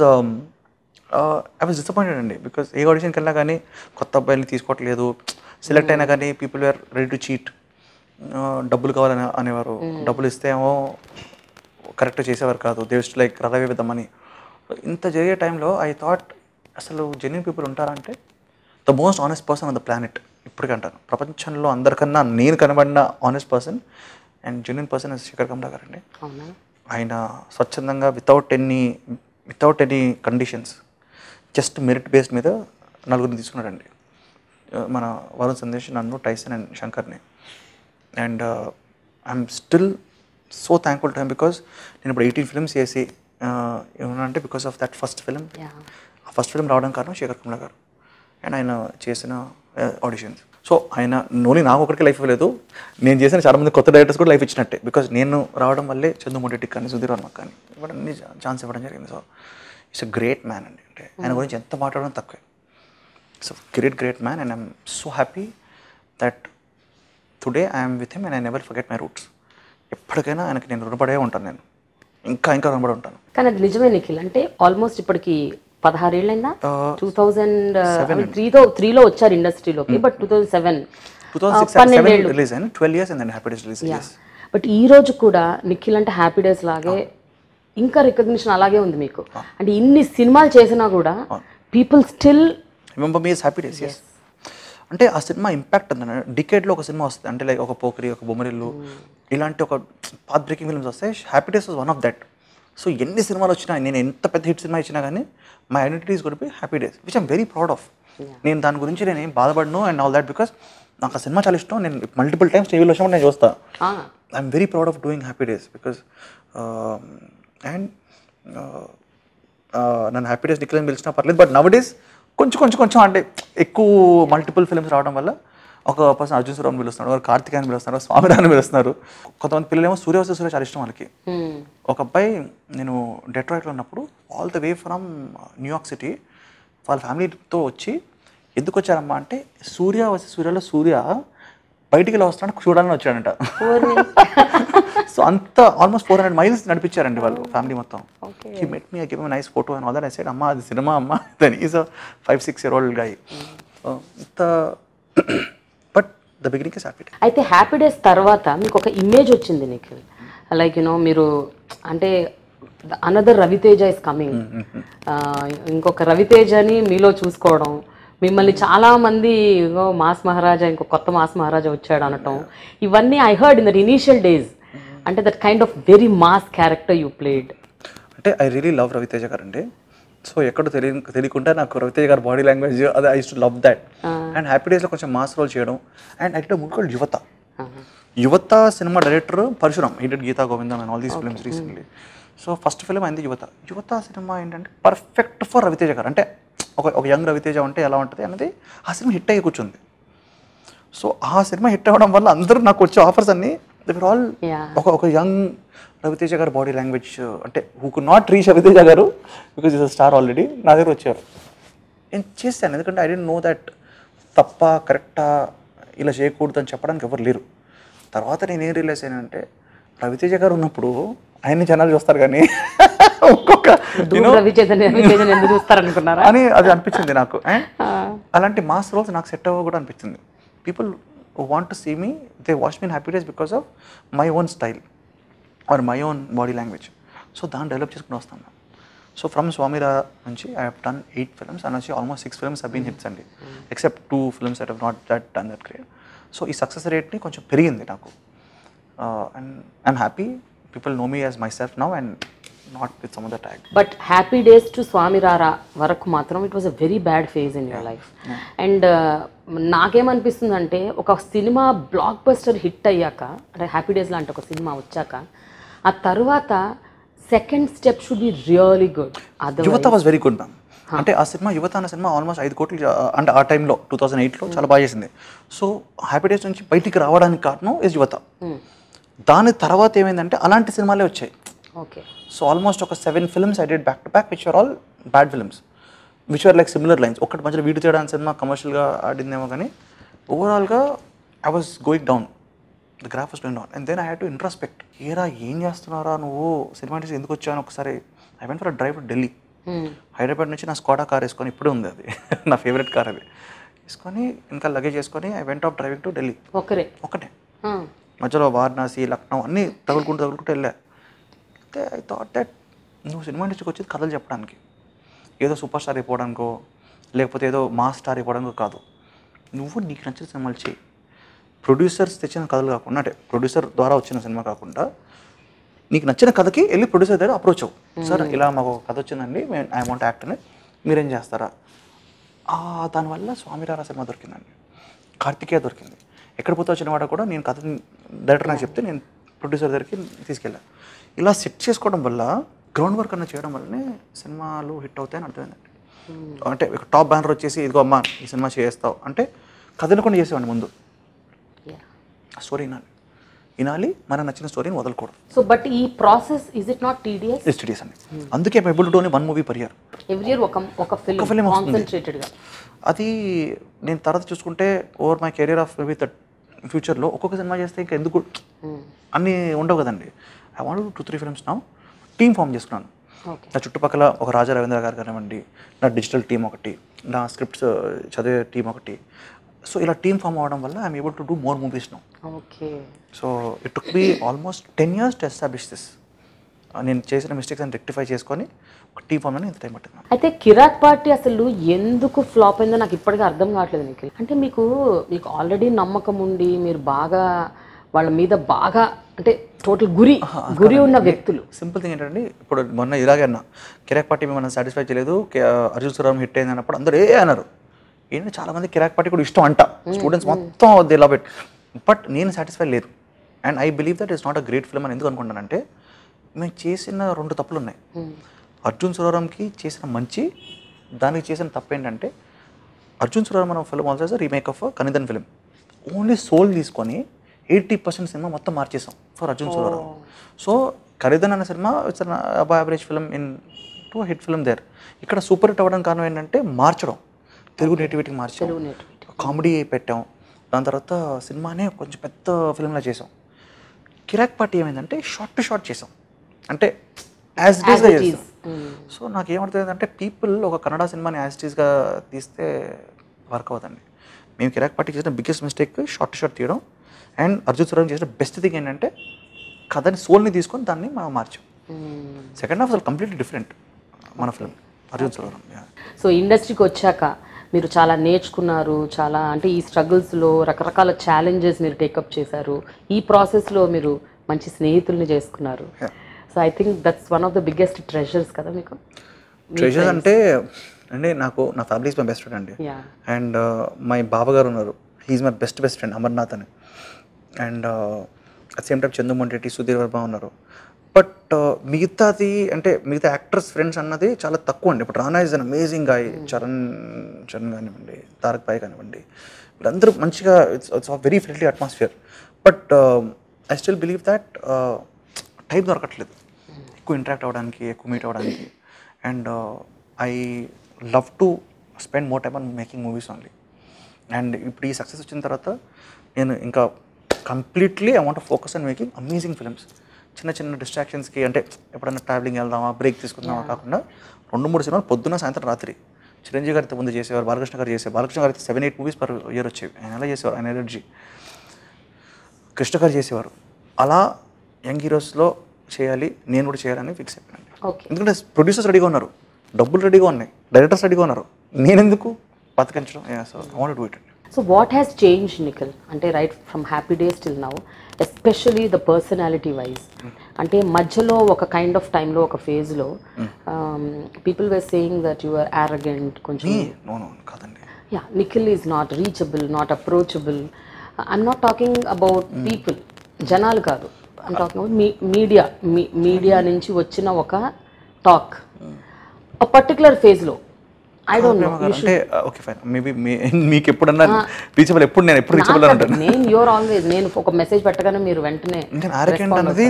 I was disappointed అండి బికాస్ ఏ ఆడిషన్కి వెళ్ళినా కానీ కొత్త అబ్బాయిని తీసుకోవట్లేదు సెలెక్ట్ అయినా కానీ people were ready to cheat డబ్బులు కావాలని అనేవారు డబ్బులు ఇస్తే ఏమో కరెక్ట్ చేసేవారు కాదు దేవస్ట్ లైక్ రలవే విత్ మనీ ఇంత జరిగే టైంలో ఐ థాట్ అసలు జెన్యున్ పీపుల్ ఉంటారంటే the most honest person on the planet ఇప్పటికీ అంటాను ప్రపంచంలో అందరికన్నా నేను కనబడిన honest person and genuine person Shekhar Kammula గారు అండి అవునా ఆయన స్వచ్ఛందంగా without any without any conditions just merit based మీద నలుగురిని తీసుకున్నాడండి ఆ, మన వరుణ్ సందేశ్ నన్ను టైసన్ అండ్ శంకర్ని and I'm still so thankful to him because నేను ఇప్పుడు ఎయిటీన్ ఫిల్మ్స్ చేసి ఏమన్నా because of that first film yeah ఆ ఫస్ట్ ఫిల్మ్ రావడం కారణం శేఖర్ కమల గారు అండ్ ఆయన చేసిన ఆడిషన్స్ సో ఆయన నోని నాకు ఒకరికి లైఫ్ ఇవ్వలేదు నేను చేసిన చాలా మంది కొత్త డైరెక్టర్స్ కూడా లైఫ్ ఇచ్చినట్టే బికాస్ నేను రావడం వల్లే చందుమొడ్డికి కానీ సుధీర్ వర్మ కానీ ఇవన్నీ ఛాన్స్ ఇవ్వడం జరిగింది so it's a great man అండి అంటే ఆయన గురించి ఎంత మాట్లాడడం తక్కువే it's great great man and I'm so happy that today I'm with him and I never forget my roots ఎప్పటికైనా ఆయనకి నేను రుణపడే ఉంటాను నేను ఇంకా ఇంకా రుణపడి ఉంటాను కానీ అది నిజమే నిఖిల్ అంటే ఆల్మోస్ట్ ఇప్పటికి పదహారేళ్ళైందా టూ థౌజండ్ త్రీతో త్రీలో వచ్చారు ఇండస్ట్రీలోకి but two thousand seven two thousand six seven పన్నెండేళ్ళు రిలీజ్ అయిన twelve years and Happy Days release yes but ఈ రోజు కూడా నిఖిల్ అంటే హ్యాపీ డేస్ లాగే ఇంకా రికగ్నిషన్ అలాగే ఉంది మీకు అంటే ఇన్ని సినిమాలు చేసినా కూడా people still remember me Happy Days ఎస్ అంటే ఆ సినిమా ఇంపాక్ట్ అంత డికేట్లో ఒక సినిమా వస్తుంది అంటే లైక్ ఒక పోకరి ఒక బొమ్మరిల్లు ఇలాంటి ఒక పాత్ బ్రేకింగ్ ఫిల్మ్స్ వస్తాయి Happy Days was one of that so ఎన్ని సినిమాలు వచ్చినా నేను ఎంత పెద్ద హిట్ సినిమా ఇచ్చినా కానీ my identity is good be Happy Days which I'm very proud of నేను దాని గురించి నేను ఏం బాధపడను అండ్ ఆల్ దాట్ బికాస్ నాకు ఆ సినిమా చాలా ఇష్టం నేను మల్టిపుల్ టైమ్స్ టీవీలో వచ్చినప్పుడు నేను చూస్తాను I'm very proud of doing Happy Days because and నన్ను హ్యాపీ డేస్ నిఖిల్ పిలిచినా పర్లేదు బట్ నవ్ డేస్ కొంచెం కొంచెం కొంచెం అంటే ఎక్కువ మల్టిపుల్ ఫిల్మ్స్ రావడం వల్ల ఒక పర్సన్ అర్జున్ సురామ్ పిలుస్తున్నారు ఒకరు కార్తిక్ అని పిలుస్తున్నారు స్వామినాథన్ పిలుస్తున్నారు కొంతమంది పిల్లలేమో సూర్యవస్త సూర్య చాలా ఇష్టం వాళ్ళకి ఒక అబ్బాయి నేను డెట్రాయిట్లో ఉన్నప్పుడు all the way from New York city వాళ్ళ ఫ్యామిలీతో వచ్చి ఎందుకు వచ్చారమ్మా అంటే సూర్య వస్తే సూర్యలో సూర్య బయటికి ఇలా వస్తున్నాడు చూడాలని వచ్చాడంట సో అంత ఆల్మోస్ట్ ఫోర్ హండ్రెడ్ మైల్స్ నడిపించారండి వాళ్ళు ఫ్యామిలీ మొత్తం he met me I give nice photo and all that I said అమ్మా అది సినిమా అమ్మా then is a five six year old guy ఇంత but the beginning is happy అయితే హ్యాపీ డేస్ తర్వాత మీకు ఒక ఇమేజ్ వచ్చింది నిఖిల్ లైక్ యునో మీరు అంటే అనదర్ రవితేజ ఇస్ కమింగ్ ఇంకొక రవితేజని మీలో చూసుకోవడం మిమ్మల్ని చాలా మంది ఇగో మాస్ మహారాజా ఇంకో కొత్త మాస్ మహారాజా వచ్చాడు అనటం ఇవన్నీ I heard in that initial days అంటే that kind of very mass character you played అంటే ఐ రియలీ లవ్ రవితేజ గారు అండి సో ఎక్కడో తెలియ తెలియకుండా నాకు రవితేజ గారి బాడీ లాంగ్వేజ్ అది I to love that and హ్యాపీ డేస్లో కొంచెం మాస్ రోల్ చేయడం and I movie called Yuvatha Yuvatha cinema director Parasuram ఈ did Geetha Govindam and all these films recently so first film అయింది యువత యువత సినిమా ఏంటంటే పర్ఫెక్ట్ ఫర్ రవితేజ గారు అంటే ఒక ఒక యంగ్ రవితేజ ఉంటే ఎలా ఉంటుంది అనేది ఆ సినిమా హిట్ అయ్యి కూర్చుంది సో ఆ సినిమా హిట్ అవ్వడం వల్ల అందరూ నాకు వచ్చే ఆఫర్స్ అన్ని దగ్గర ఆల్ Yeah. ఒక ఒక యంగ్ రవితేజ గారు బాడీ లాంగ్వేజ్ అంటే హూ కు నాట్ రీచ్ రవితేజ గారు బికాజ్ ఇస్ స్టార్ ఆల్రెడీ నా దగ్గర వచ్చారు నేను చేశాను ఎందుకంటే ఐ డెంట్ నో దట్ తప్ప కరెక్టా ఇలా చేయకూడదు అని చెప్పడానికి ఎవరు లేరు తర్వాత నేను ఏం రియలైజ్ అయ్యానంటే రవితేజ గారు ఉన్నప్పుడు ఆయన్ని జనాలు చూస్తారు కానీ ఒక్కొక్క దూర రవితేజ రవితేజని ఎందుకు చూస్తారనుకున్నారా అని అది అనిపించింది నాకు అండ్ అలాంటి మాస్ రోల్స్ నాకు సెట్ అవ్వ కూడా అనిపించింది people want to see me they watch mean Happy Days because of my own style or my own body language so దాన్ని డెవలప్ చేసుకుని వస్తాను సో ఫ్రమ్ స్వామిరా నుంచి I have done eight films and వచ్చి almost six films హీన్ hits అండి except two films that have not that done that great so ఈ success రేట్ని కొంచెం పెరిగింది నాకు and I'm happy people know me as my myself now and not with some other tag but Happy days to Swamy Ra Ra వరకు మాత్రం it was a very bad phase in your life and నాకేమనిపిస్తుందంటే ఒక cinema block buster hit అయ్యాక అంటే Happy days లాంటి ఒక cinema వచ్చాక ఆ తర్వాత second step should be really good other Yuvatha was very good ma'am అంటే ఆ సినిమా యువత అనే సినిమా ఆల్మోస్ట్ ఐదు కోట్లు జా- అంటే ఆ టైంలో టూ థౌసండ్ ఎయిట్లో చాలా బాగా చేసింది సో హ్యాపీ డేస్ నుంచి బయటికి రావడానికి కారణం ఇస్ యువత దాని తర్వాత ఏమైందంటే అలాంటి సినిమాలే వచ్చాయి ఓకే సో ఆల్మోస్ట్ ఒక seven films I did back to back which are all bad films which are like similar lines ఒకటి మధ్యలో వీడు తేడా అనే సినిమా కమర్షియల్గా ఆడిందేమో కానీ ఓవరాల్గా I was going down the graph was going down and then I had to introspect ఏరా ఏం చేస్తున్నారా నువ్వు సినిమా ఇండస్ట్రీ ఎందుకు వచ్చాను ఒకసారి I went for drive to Delhi Hyderabad నుంచి నా స్కోడా కార్ వేసుకొని ఇప్పుడే ఉంది అది నా ఫేవరెట్ కార్ అది వేసుకొని ఇంకా లగేజ్ వేసుకొని I went off driving to Delhi ఒకరే ఒకటే Hmm. మధ్యలో వారణాసి లక్నో అన్నీ తగులుకుంటూ తగులుకుంటూ వెళ్ళా అయితే ఐ థాట్ దట్ నువ్వు సినిమా ఇండస్ట్రీకి వచ్చేది కథలు చెప్పడానికి ఏదో సూపర్ స్టార్ అయిపోవడానికో లేకపోతే ఏదో మాస్ స్టార్ అయిపోవడానికో కాదు నువ్వు నీకు నచ్చిన సినిమాలు చేయి ప్రొడ్యూసర్స్ తెచ్చిన కథలు కాకుండా అంటే ప్రొడ్యూసర్ ద్వారా వచ్చిన సినిమా కాకుండా నీకు నచ్చిన కథకి వెళ్ళి ప్రొడ్యూసర్ దగ్గర అప్రోచ్ అవ్వు సార్ ఇలా మాకు ఒక కథ వచ్చిందండి మేము ఐ వాంట్ యాక్ట్ అని మీరేం చేస్తారా ఆ, దానివల్ల స్వామిరారా సినిమా దొరికిందండి కార్తికేయ దొరికింది ఎక్కడ పోతే వచ్చిన వాడు కూడా నేను కథ డైరెక్టర్ నాకు చెప్తే నేను ప్రొడ్యూసర్ దగ్గరికి తీసుకెళ్ళాను ఇలా సెట్ చేసుకోవడం వల్ల గ్రౌండ్ వర్క్ అన్న చేయడం వల్లనే సినిమాలు హిట్ అవుతాయని అర్థమైందండి అంటే టాప్ బ్యానర్ వచ్చేసి ఇదిగో అమ్మా ఈ సినిమా చేస్తావు అంటే కథను కూడా చేసేవాడిని ముందు Yeah. ఆ స్టోరీ వినాలి వినాలి మనకు నచ్చిన స్టోరీని వదలకూడదు సో బట్ ఈ process is it not TDS STDs అండి అందుకే ఎబుల్ టు డోని one movie per year every year ఒక ఒక ఫిల్మ్ film వస్తుంది. కాన్సన్ట్రేటెడ్గా అది నేను తర్వాత చూసుకుంటే over my career of maybe the ఫ్యూచర్లో ఒక్కొక్క సినిమా చేస్తే ఇంకా ఎందుకు అన్నీ ఉండవు కదండి I want two three films నా టీమ్ ఫామ్ చేసుకున్నాను ఓకే నా చుట్టుపక్కల ఒక రాజా రవీంద్ర గారు కానివ్వండి నా డిజిటల్ టీం ఒకటి నా స్క్రిప్ట్స్ చదివే టీం ఒకటి సో ఇలా టీమ్ ఫామ్ అవ్వడం వల్ల I'm able to do more movies no okay so it took be almost ten years to establish this నేను చేసిన మిస్టేక్స్ అని రెక్టిఫై చేసుకొని ఒక టీమ్ ఫామ్ అని ఇంత టైం పట్టింది అయితే కిరాక్ పార్టీ అసలు ఎందుకు ఫ్లాప్ అయిందో నాకు ఇప్పటికీ అర్థం కావట్లేదు నిఖిల్ అంటే మీకు మీకు ఆల్రెడీ నమ్మకం ఉండి మీరు బాగా వాళ్ళ మీద బాగా అంటే టోటల్ గురి గురి ఉన్న వ్యక్తులు సింపుల్ థింగ్ ఏంటంటే ఇప్పుడు మొన్న ఇలాగే అన్న కిరాక్ పార్టీ మనం సాటిస్ఫై చేయలేదు కే- అర్జున్ సురామ్ హిట్ అయింది అన్నప్పుడు అందరూ ఏ అన్నారు ఏంటంటే చాలా మంది కిరాక్ పార్టీ కూడా ఇష్టం అంట స్టూడెంట్స్ మొత్తం దే లవ్ ఇట్ బట్ నేను సాటిస్ఫై లేదు and I believe that is not a great film అని ఎందుకు అనుకుంటానంటే మేము చేసిన రెండు తప్పులు ఉన్నాయి అర్జున్ సురారంకి చేసిన మంచి దానికి చేసిన తప్పు ఏంటంటే అర్జున్ సురారం అనే film also remake of Kanithan film only soul తీసుకొని ఎయిటీ పర్సెంట్ సినిమా మొత్తం మార్చేసాం ఫర్ అర్జున్ సురారం సో ఖరీదన్ అనే సినిమా ఇట్స్ అబా average film in to hit film there ఇక్కడ సూపర్ హిట్ అవ్వడం కారణం ఏంటంటే మార్చడం తెలుగు నేటివిటీకి మార్చడం తెలుగు నేటివిటీ. కామెడీ పెట్టాం దాని తర్వాత సినిమానే కొంచెం పెద్ద ఫిల్మ్లా చేసాం కిరాక్ పార్టీ ఏమైందంటే షార్ట్ టు షార్ట్ చేసాం అంటే యాజ్ ఇట్ ఈస్గా చేసాం సో నాకు ఏమర్థమైంది అంటే పీపుల్ ఒక కన్నడ సినిమాని యాజ్ ఇట్ ఈస్గా తీస్తే వర్క్ అవ్వదండి మేము కిరాక్ పార్టీ చేసిన బిగ్గెస్ట్ మిస్టేక్ షార్ట్ షార్ట్ తీయడం అండ్ అర్జున్ సురం చేసిన బెస్ట్ థింగ్ ఏంటంటే కథని సోల్ని తీసుకొని దాన్ని మనం మార్చాం సెకండ్ హాఫ్ అసలు కంప్లీట్లీ డిఫరెంట్ మన ఫిల్మ్ అర్జున్ సురం సో ఇండస్ట్రీకి వచ్చాక మీరు చాలా నేర్చుకున్నారు చాలా అంటే ఈ స్ట్రగుల్స్లో రకరకాల ఛాలెంజెస్ మీరు టేకప్ చేశారు ఈ ప్రాసెస్లో మీరు మంచి స్నేహితుల్ని చేసుకున్నారు Yeah. So I think that's one of the biggest treasures కదా మీకు ట్రెజర్స్ అంటే అంటే నాకు నా ఫ్యామిలీ మై బెస్ట్ ఫ్రెండ్ అండి యా అండ్ మై బావగారు ఉన్నారు he's my best best friend Amarnath అని and at same time Chandumohan Reddy Sudheer Varma ఉన్నారు బట్ మిగతాది అంటే మిగతా యాక్టర్స్ ఫ్రెండ్స్ అన్నది చాలా తక్కువ అండి ఇప్పుడు Rana is an amazing guy Charan Charan కానివ్వండి తారక్ భాయ్ కానివ్వండి వీళ్ళందరూ మంచిగా it's it's very friendly atmosphere but I still believe that time దొరకట్లేదు ఎక్కువ ఇంటరాక్ట్ అవ్వడానికి ఎక్కువ మీట్ అవ్వడానికి and I love to spend more time on making movies only and ఇప్పుడు ఈ సక్సెస్ వచ్చిన తర్వాత నేను ఇంకా completely I want focus on making amazing films చిన్న చిన్న డిస్ట్రాక్షన్స్కి అంటే ఎప్పుడైనా ట్రావెలింగ్ వెళ్దామా బ్రేక్ తీసుకుందామా కాకుండా రెండు మూడు సినిమాలు పొద్దున్న సాయంత్రం రాత్రి చిరంజీవి గారితో ముందు చేసేవారు బాలకృష్ణ గారు చేసేవారు Balakrishna garu seven eight movies per year వచ్చేవి ఆయన ఎలా చేసేవారు ఆయన ఎనర్జీ కృష్ణ గారు చేసేవారు అలా యంగ్ హీరోస్లో చేయాలి నేను కూడా చేయాలని ఫిక్స్ అయిపోయాను ఓకే ఎందుకంటే ప్రొడ్యూసర్స్ రెడీగా ఉన్నారు డబ్బులు రెడీగా ఉన్నాయి డైరెక్టర్స్ రెడీగా ఉన్నారు నేనెందుకు బతకించడం so I want do it so what has change Nikhil అంటే right from happy days till now especially the personality wise అంటే మధ్యలో ఒక కైండ్ ఆఫ్ టైంలో ఒక ఫేజ్లో people were saying that you are arrogant కొంచెం నో నో కాదండి yeah Nikhil is not reachable not approachable I'm not talking about people జనాలు కాదు I'm talking about me media media నుంచి వచ్చిన ఒక టాక్ పర్టికులర్ ఫేజ్లో ఐ డోంట్ నో అంటే okay fine maybe మీకు ఎప్పుడన్నా రీచబుల్ ఎప్పుడు నేను ఎప్పుడు రీచబుల్ అని ఉంటాను నేను యువర్ ఆల్వేస్ నేను ఒక మెసేజ్ పెట్టగానే మీరు వెంటనే నేను ఆరగెంట్ అన్నది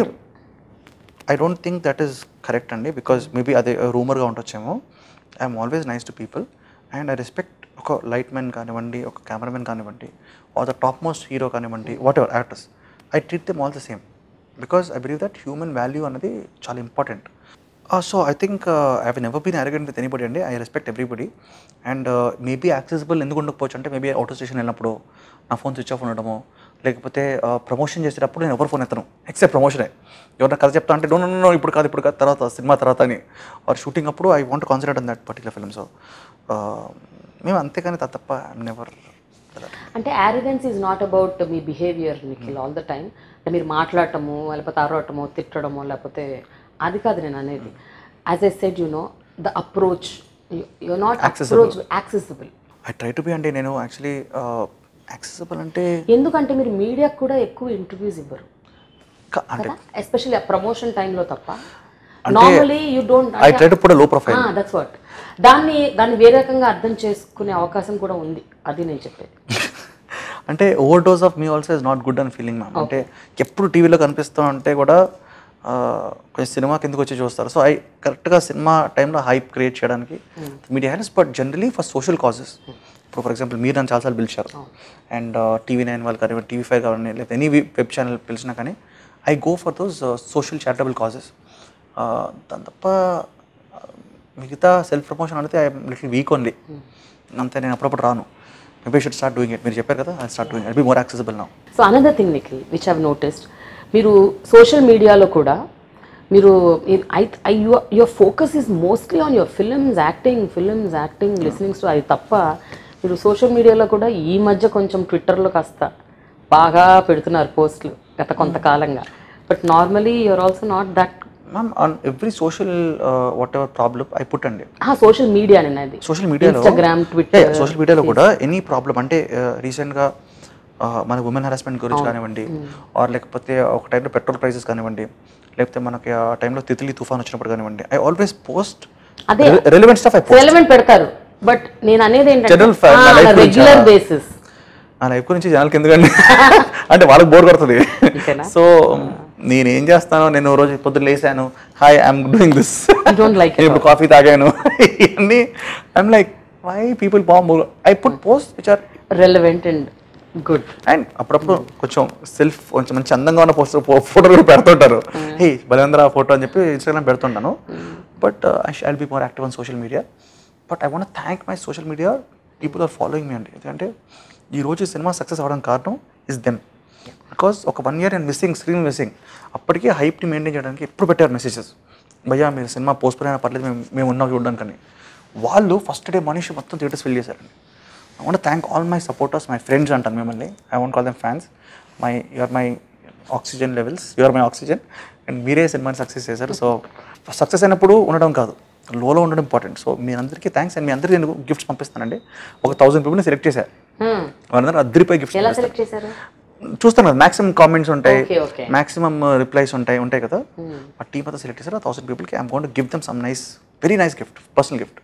I don't think that is correct అండి బికాజ్ మేబీ అదే రూమర్గా ఉండొచ్చేమో I'm always nice to people and I respect ఒక లైట్ మ్యాన్ కానివ్వండి ఒక కెమెరామెన్ కానివ్వండి or the top most hero కానివ్వండి whatever actors I treat them all the same because I believe that human value అనేది చాలా important so I think I have never been arrogant with anybody అండి I respect everybody and maybe accessible ఎందుకు ఉండకపోవచ్చు అంటే maybe auto station వెళ్ళినప్పుడు నా phone switch off ఉండడము లేకపోతే ప్రమోషన్ చేసేటప్పుడు నేను ఎవరు ఫోన్ ఎత్తను ఎక్సెప్ట్ ప్రమోషనే ఎవరైనా కథ చెప్తా అంటే నో నో నో ఇప్పుడు కాదు ఇప్పుడు కాదు తర్వాత సినిమా తర్వాత అని ఆర్ షూటింగ్ అప్పుడు I want concentrate on that particular film so మేము అంతేకాని త- తప్ప ఐఎమ్ నెవర్ అంటే arrogance is not about me behaviour Nikhil all the time అంటే మీరు మాట్లాడటము లేకపోతే అరవటము తిట్టడము లేకపోతే అది కాదు నేను అనేది as a said you know the approach you not approach accessible I try to be అంటే నేను యాక్చువల్లీ యాక్సెసిబుల్ అంటే ఎందుకంటే మీరు మీడియాకు కూడా ఎక్కువ ఇంటర్వ్యూస్ ఇవ్వరు క- అంటే ఎస్పెషల్లీ ప్రమోషన్ టైంలో తప్ప normally you don't I try to put low profile that's what దాన్ని దాన్ని వేరే రకంగా అర్థం చేసుకునే అవకాశం కూడా ఉంది అది నేను చెప్పేది అంటే overdose of me also is not good అని ఫీలింగ్ మ్యామ్ అంటే ఎప్పుడు టీవీలో కనిపిస్తూ ఉంటే కూడా ఆ, కొంచెం సినిమా కిందకు వచ్చి చూస్తారు సో ఐ కరెక్ట్గా సినిమా టైంలో హైప్ క్రియేట్ చేయడానికి media has but generally for social causes ఇప్పుడు ఫర్ ఎగ్జాంపుల్ మీరు నన్ను చాలాసార్లు పిలిచారు అండ్ టీవీ నైన్ వాళ్ళు కానీ టీవీ ఫైవ్ కానీ లేదా ఎనీ వెబ్ ఛానల్ పిలిచినా కానీ I go for those social charitable causes దాని తప్ప ఆ, మిగతా సెల్ఫ్ ప్రమోషన్ అనేది ఐ లిటిల్ వీక్ ఓన్లీ అంతే నేను అప్పుడప్పుడు రాను maybe should start doing it మీరు చెప్పారు కదా I start doing I be more accessible now so another thing Nikhil which have noticed మీరు సోషల్ మీడియాలో కూడా మీరు I your focus is mostly on your films acting films acting listenings to అది తప్ప మీరు సోషల్ మీడియాలో కూడా ఈ మధ్య కొంచెం ట్విట్టర్లో కాస్త బాగా పెడుతున్నారు పోస్టులు గత కొంతకాలంగా but normally you're also not that ma'am on every social whatever problem I put అండి సోషల్ మీడియా అనేది సోషల్ మీడియాలో ఇన్స్టాగ్రామ్ ట్విట్టర్ సోషల్ మీడియాలో కూడా ఎనీ ప్రాబ్లం అంటే రీసెంట్గా మన ఉమెన్ హరాస్మెంట్ గురించి కానివ్వండి ఆర్ లేకపోతే ఒక టైంలో పెట్రోల్ ప్రైసెస్ కానివ్వండి లేకపోతే మనకి ఆ టైంలో తిత్లీ తుఫాన్ వచ్చినప్పుడు కానివ్వండి ఐ ఆల్వేస్ పోస్ట్ అదే. Relevant stuff I post relevant పెడతారు బట్ నేను అనేది General fa- నా life ఏంటంటే గురించా? రెగ్యులర్ బేసిస్ నా లైఫ్ గురించి జనాలకి ఎందుకండి అంటే వాళ్ళకి బోర్ కొడుతుంది అంతేనా? సో నేను ఏం చేస్తాను నేను ఓ రోజు పొద్దున్న లేసాను hi I'm doing this You don't like it నేను ఇప్పుడు కాఫీ తాగాను ఇవన్నీ I'm like why people bomb I put post which are relevant and good and అప్పుడప్పుడు కొంచెం సెల్ఫ్ కొంచెం మంచి అందంగా ఉన్న పోస్టర్ ఫోటో కూడా పెడుతుంటారు హే బలేంద్ర ఫోటో అని చెప్పి ఇన్స్టాగ్రామ్ పెడుతుంటాను but I shall be more active on social media but I want thank my social media people are following me అండి ఎందుకంటే ఈ రోజు ఈ సినిమా సక్సెస్ అవ్వడానికి కారణం ఇస్ దెమ్ బికాస్ ఒక one year and missing screen missing అప్పటికీ హైప్ని మెయింటైన్ చేయడానికి ఎప్పుడు పెట్టారు మెసేజెస్ భయ్యా మీరు సినిమా పోస్ట్ అయినా పర్లేదు మేము మేము ఉన్నాం చూడడానికని వాళ్ళు ఫస్ట్ డే మనిషి మొత్తం థియేటర్స్ ఫిల్ చేశారండి I want thank all my supporters my friends అంటాను మిమ్మల్ని I want call them fans my your my oxygen levels your my oxygen and మీరే సినిమాని సక్సెస్ చేశారు సో సక్సెస్ అయినప్పుడు ఉండడం కాదు లోలో ఉండడం ఇంపార్టెంట్ సో మీ అందరికీ థ్యాంక్స్ అండ్ మీ అందరికీ నేను గిఫ్ట్స్ పంపిస్తానండి ఒక థౌసండ్ పీపుల్ని సెలెక్ట్ చేశారు వాళ్ళందరూ అద్దరిపోయి గిఫ్ట్స్ ఎలా సెలెక్ట్ చేశారు చూస్తాను కదా మాక్సిమం కామెంట్స్ ఉంటాయి Okay, okay. మాక్సిమం రిప్లైస్ ఉంటాయి ఉంటాయి కదా ఆ టీమ్ అంతా సెలెక్ట్ చేశారు థౌసండ్ పీపుల్కి I'm going to give them some nice very nice gift personal gift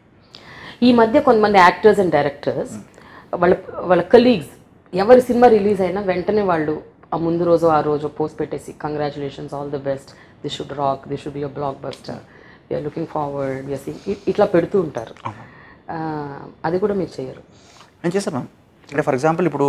ఈ మధ్య కొంతమంది యాక్టర్స్ అండ్ డైరెక్టర్స్ వాళ్ళ వాళ్ళ కలీగ్స్ ఎవరి సినిమా రిలీజ్ అయినా వెంటనే వాళ్ళు ఆ ముందు రోజు ఆ రోజు పోస్ట్ పెట్టేసి congratulations all the best this should rock this should be a blockbuster we're looking forward we're ఇట్లా పెడుతూ ఉంటారు ఆ, అది కూడా మీరు చేయరు నేను చేశాను మ్యామ్ అంటే ఫర్ ఎగ్జాంపుల్ ఇప్పుడు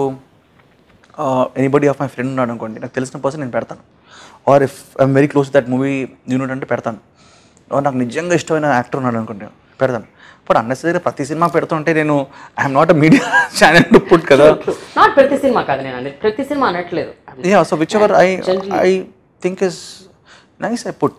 ఎనీబడి ఆఫ్ మై ఫ్రెండ్ ఉన్నాడు అనుకోండి నాకు తెలిసిన పర్సన్ నేను పెడతాను or if I'm very close that movie unit అంటే పెడతాను Or నాకు నిజంగా ఇష్టమైన యాక్టర్ ఉన్నాడు అనుకోండి పెడతాను బట్ అన్నెసరీ ప్రతి సినిమా పెడుతుంటే నేను I'm not a media channel to put కదా నాట్ ప్రతి సినిమా కాదు నేను అనేది ప్రతి సినిమా అనట్లేదు yeah so whichever I Generally. I think is nice I put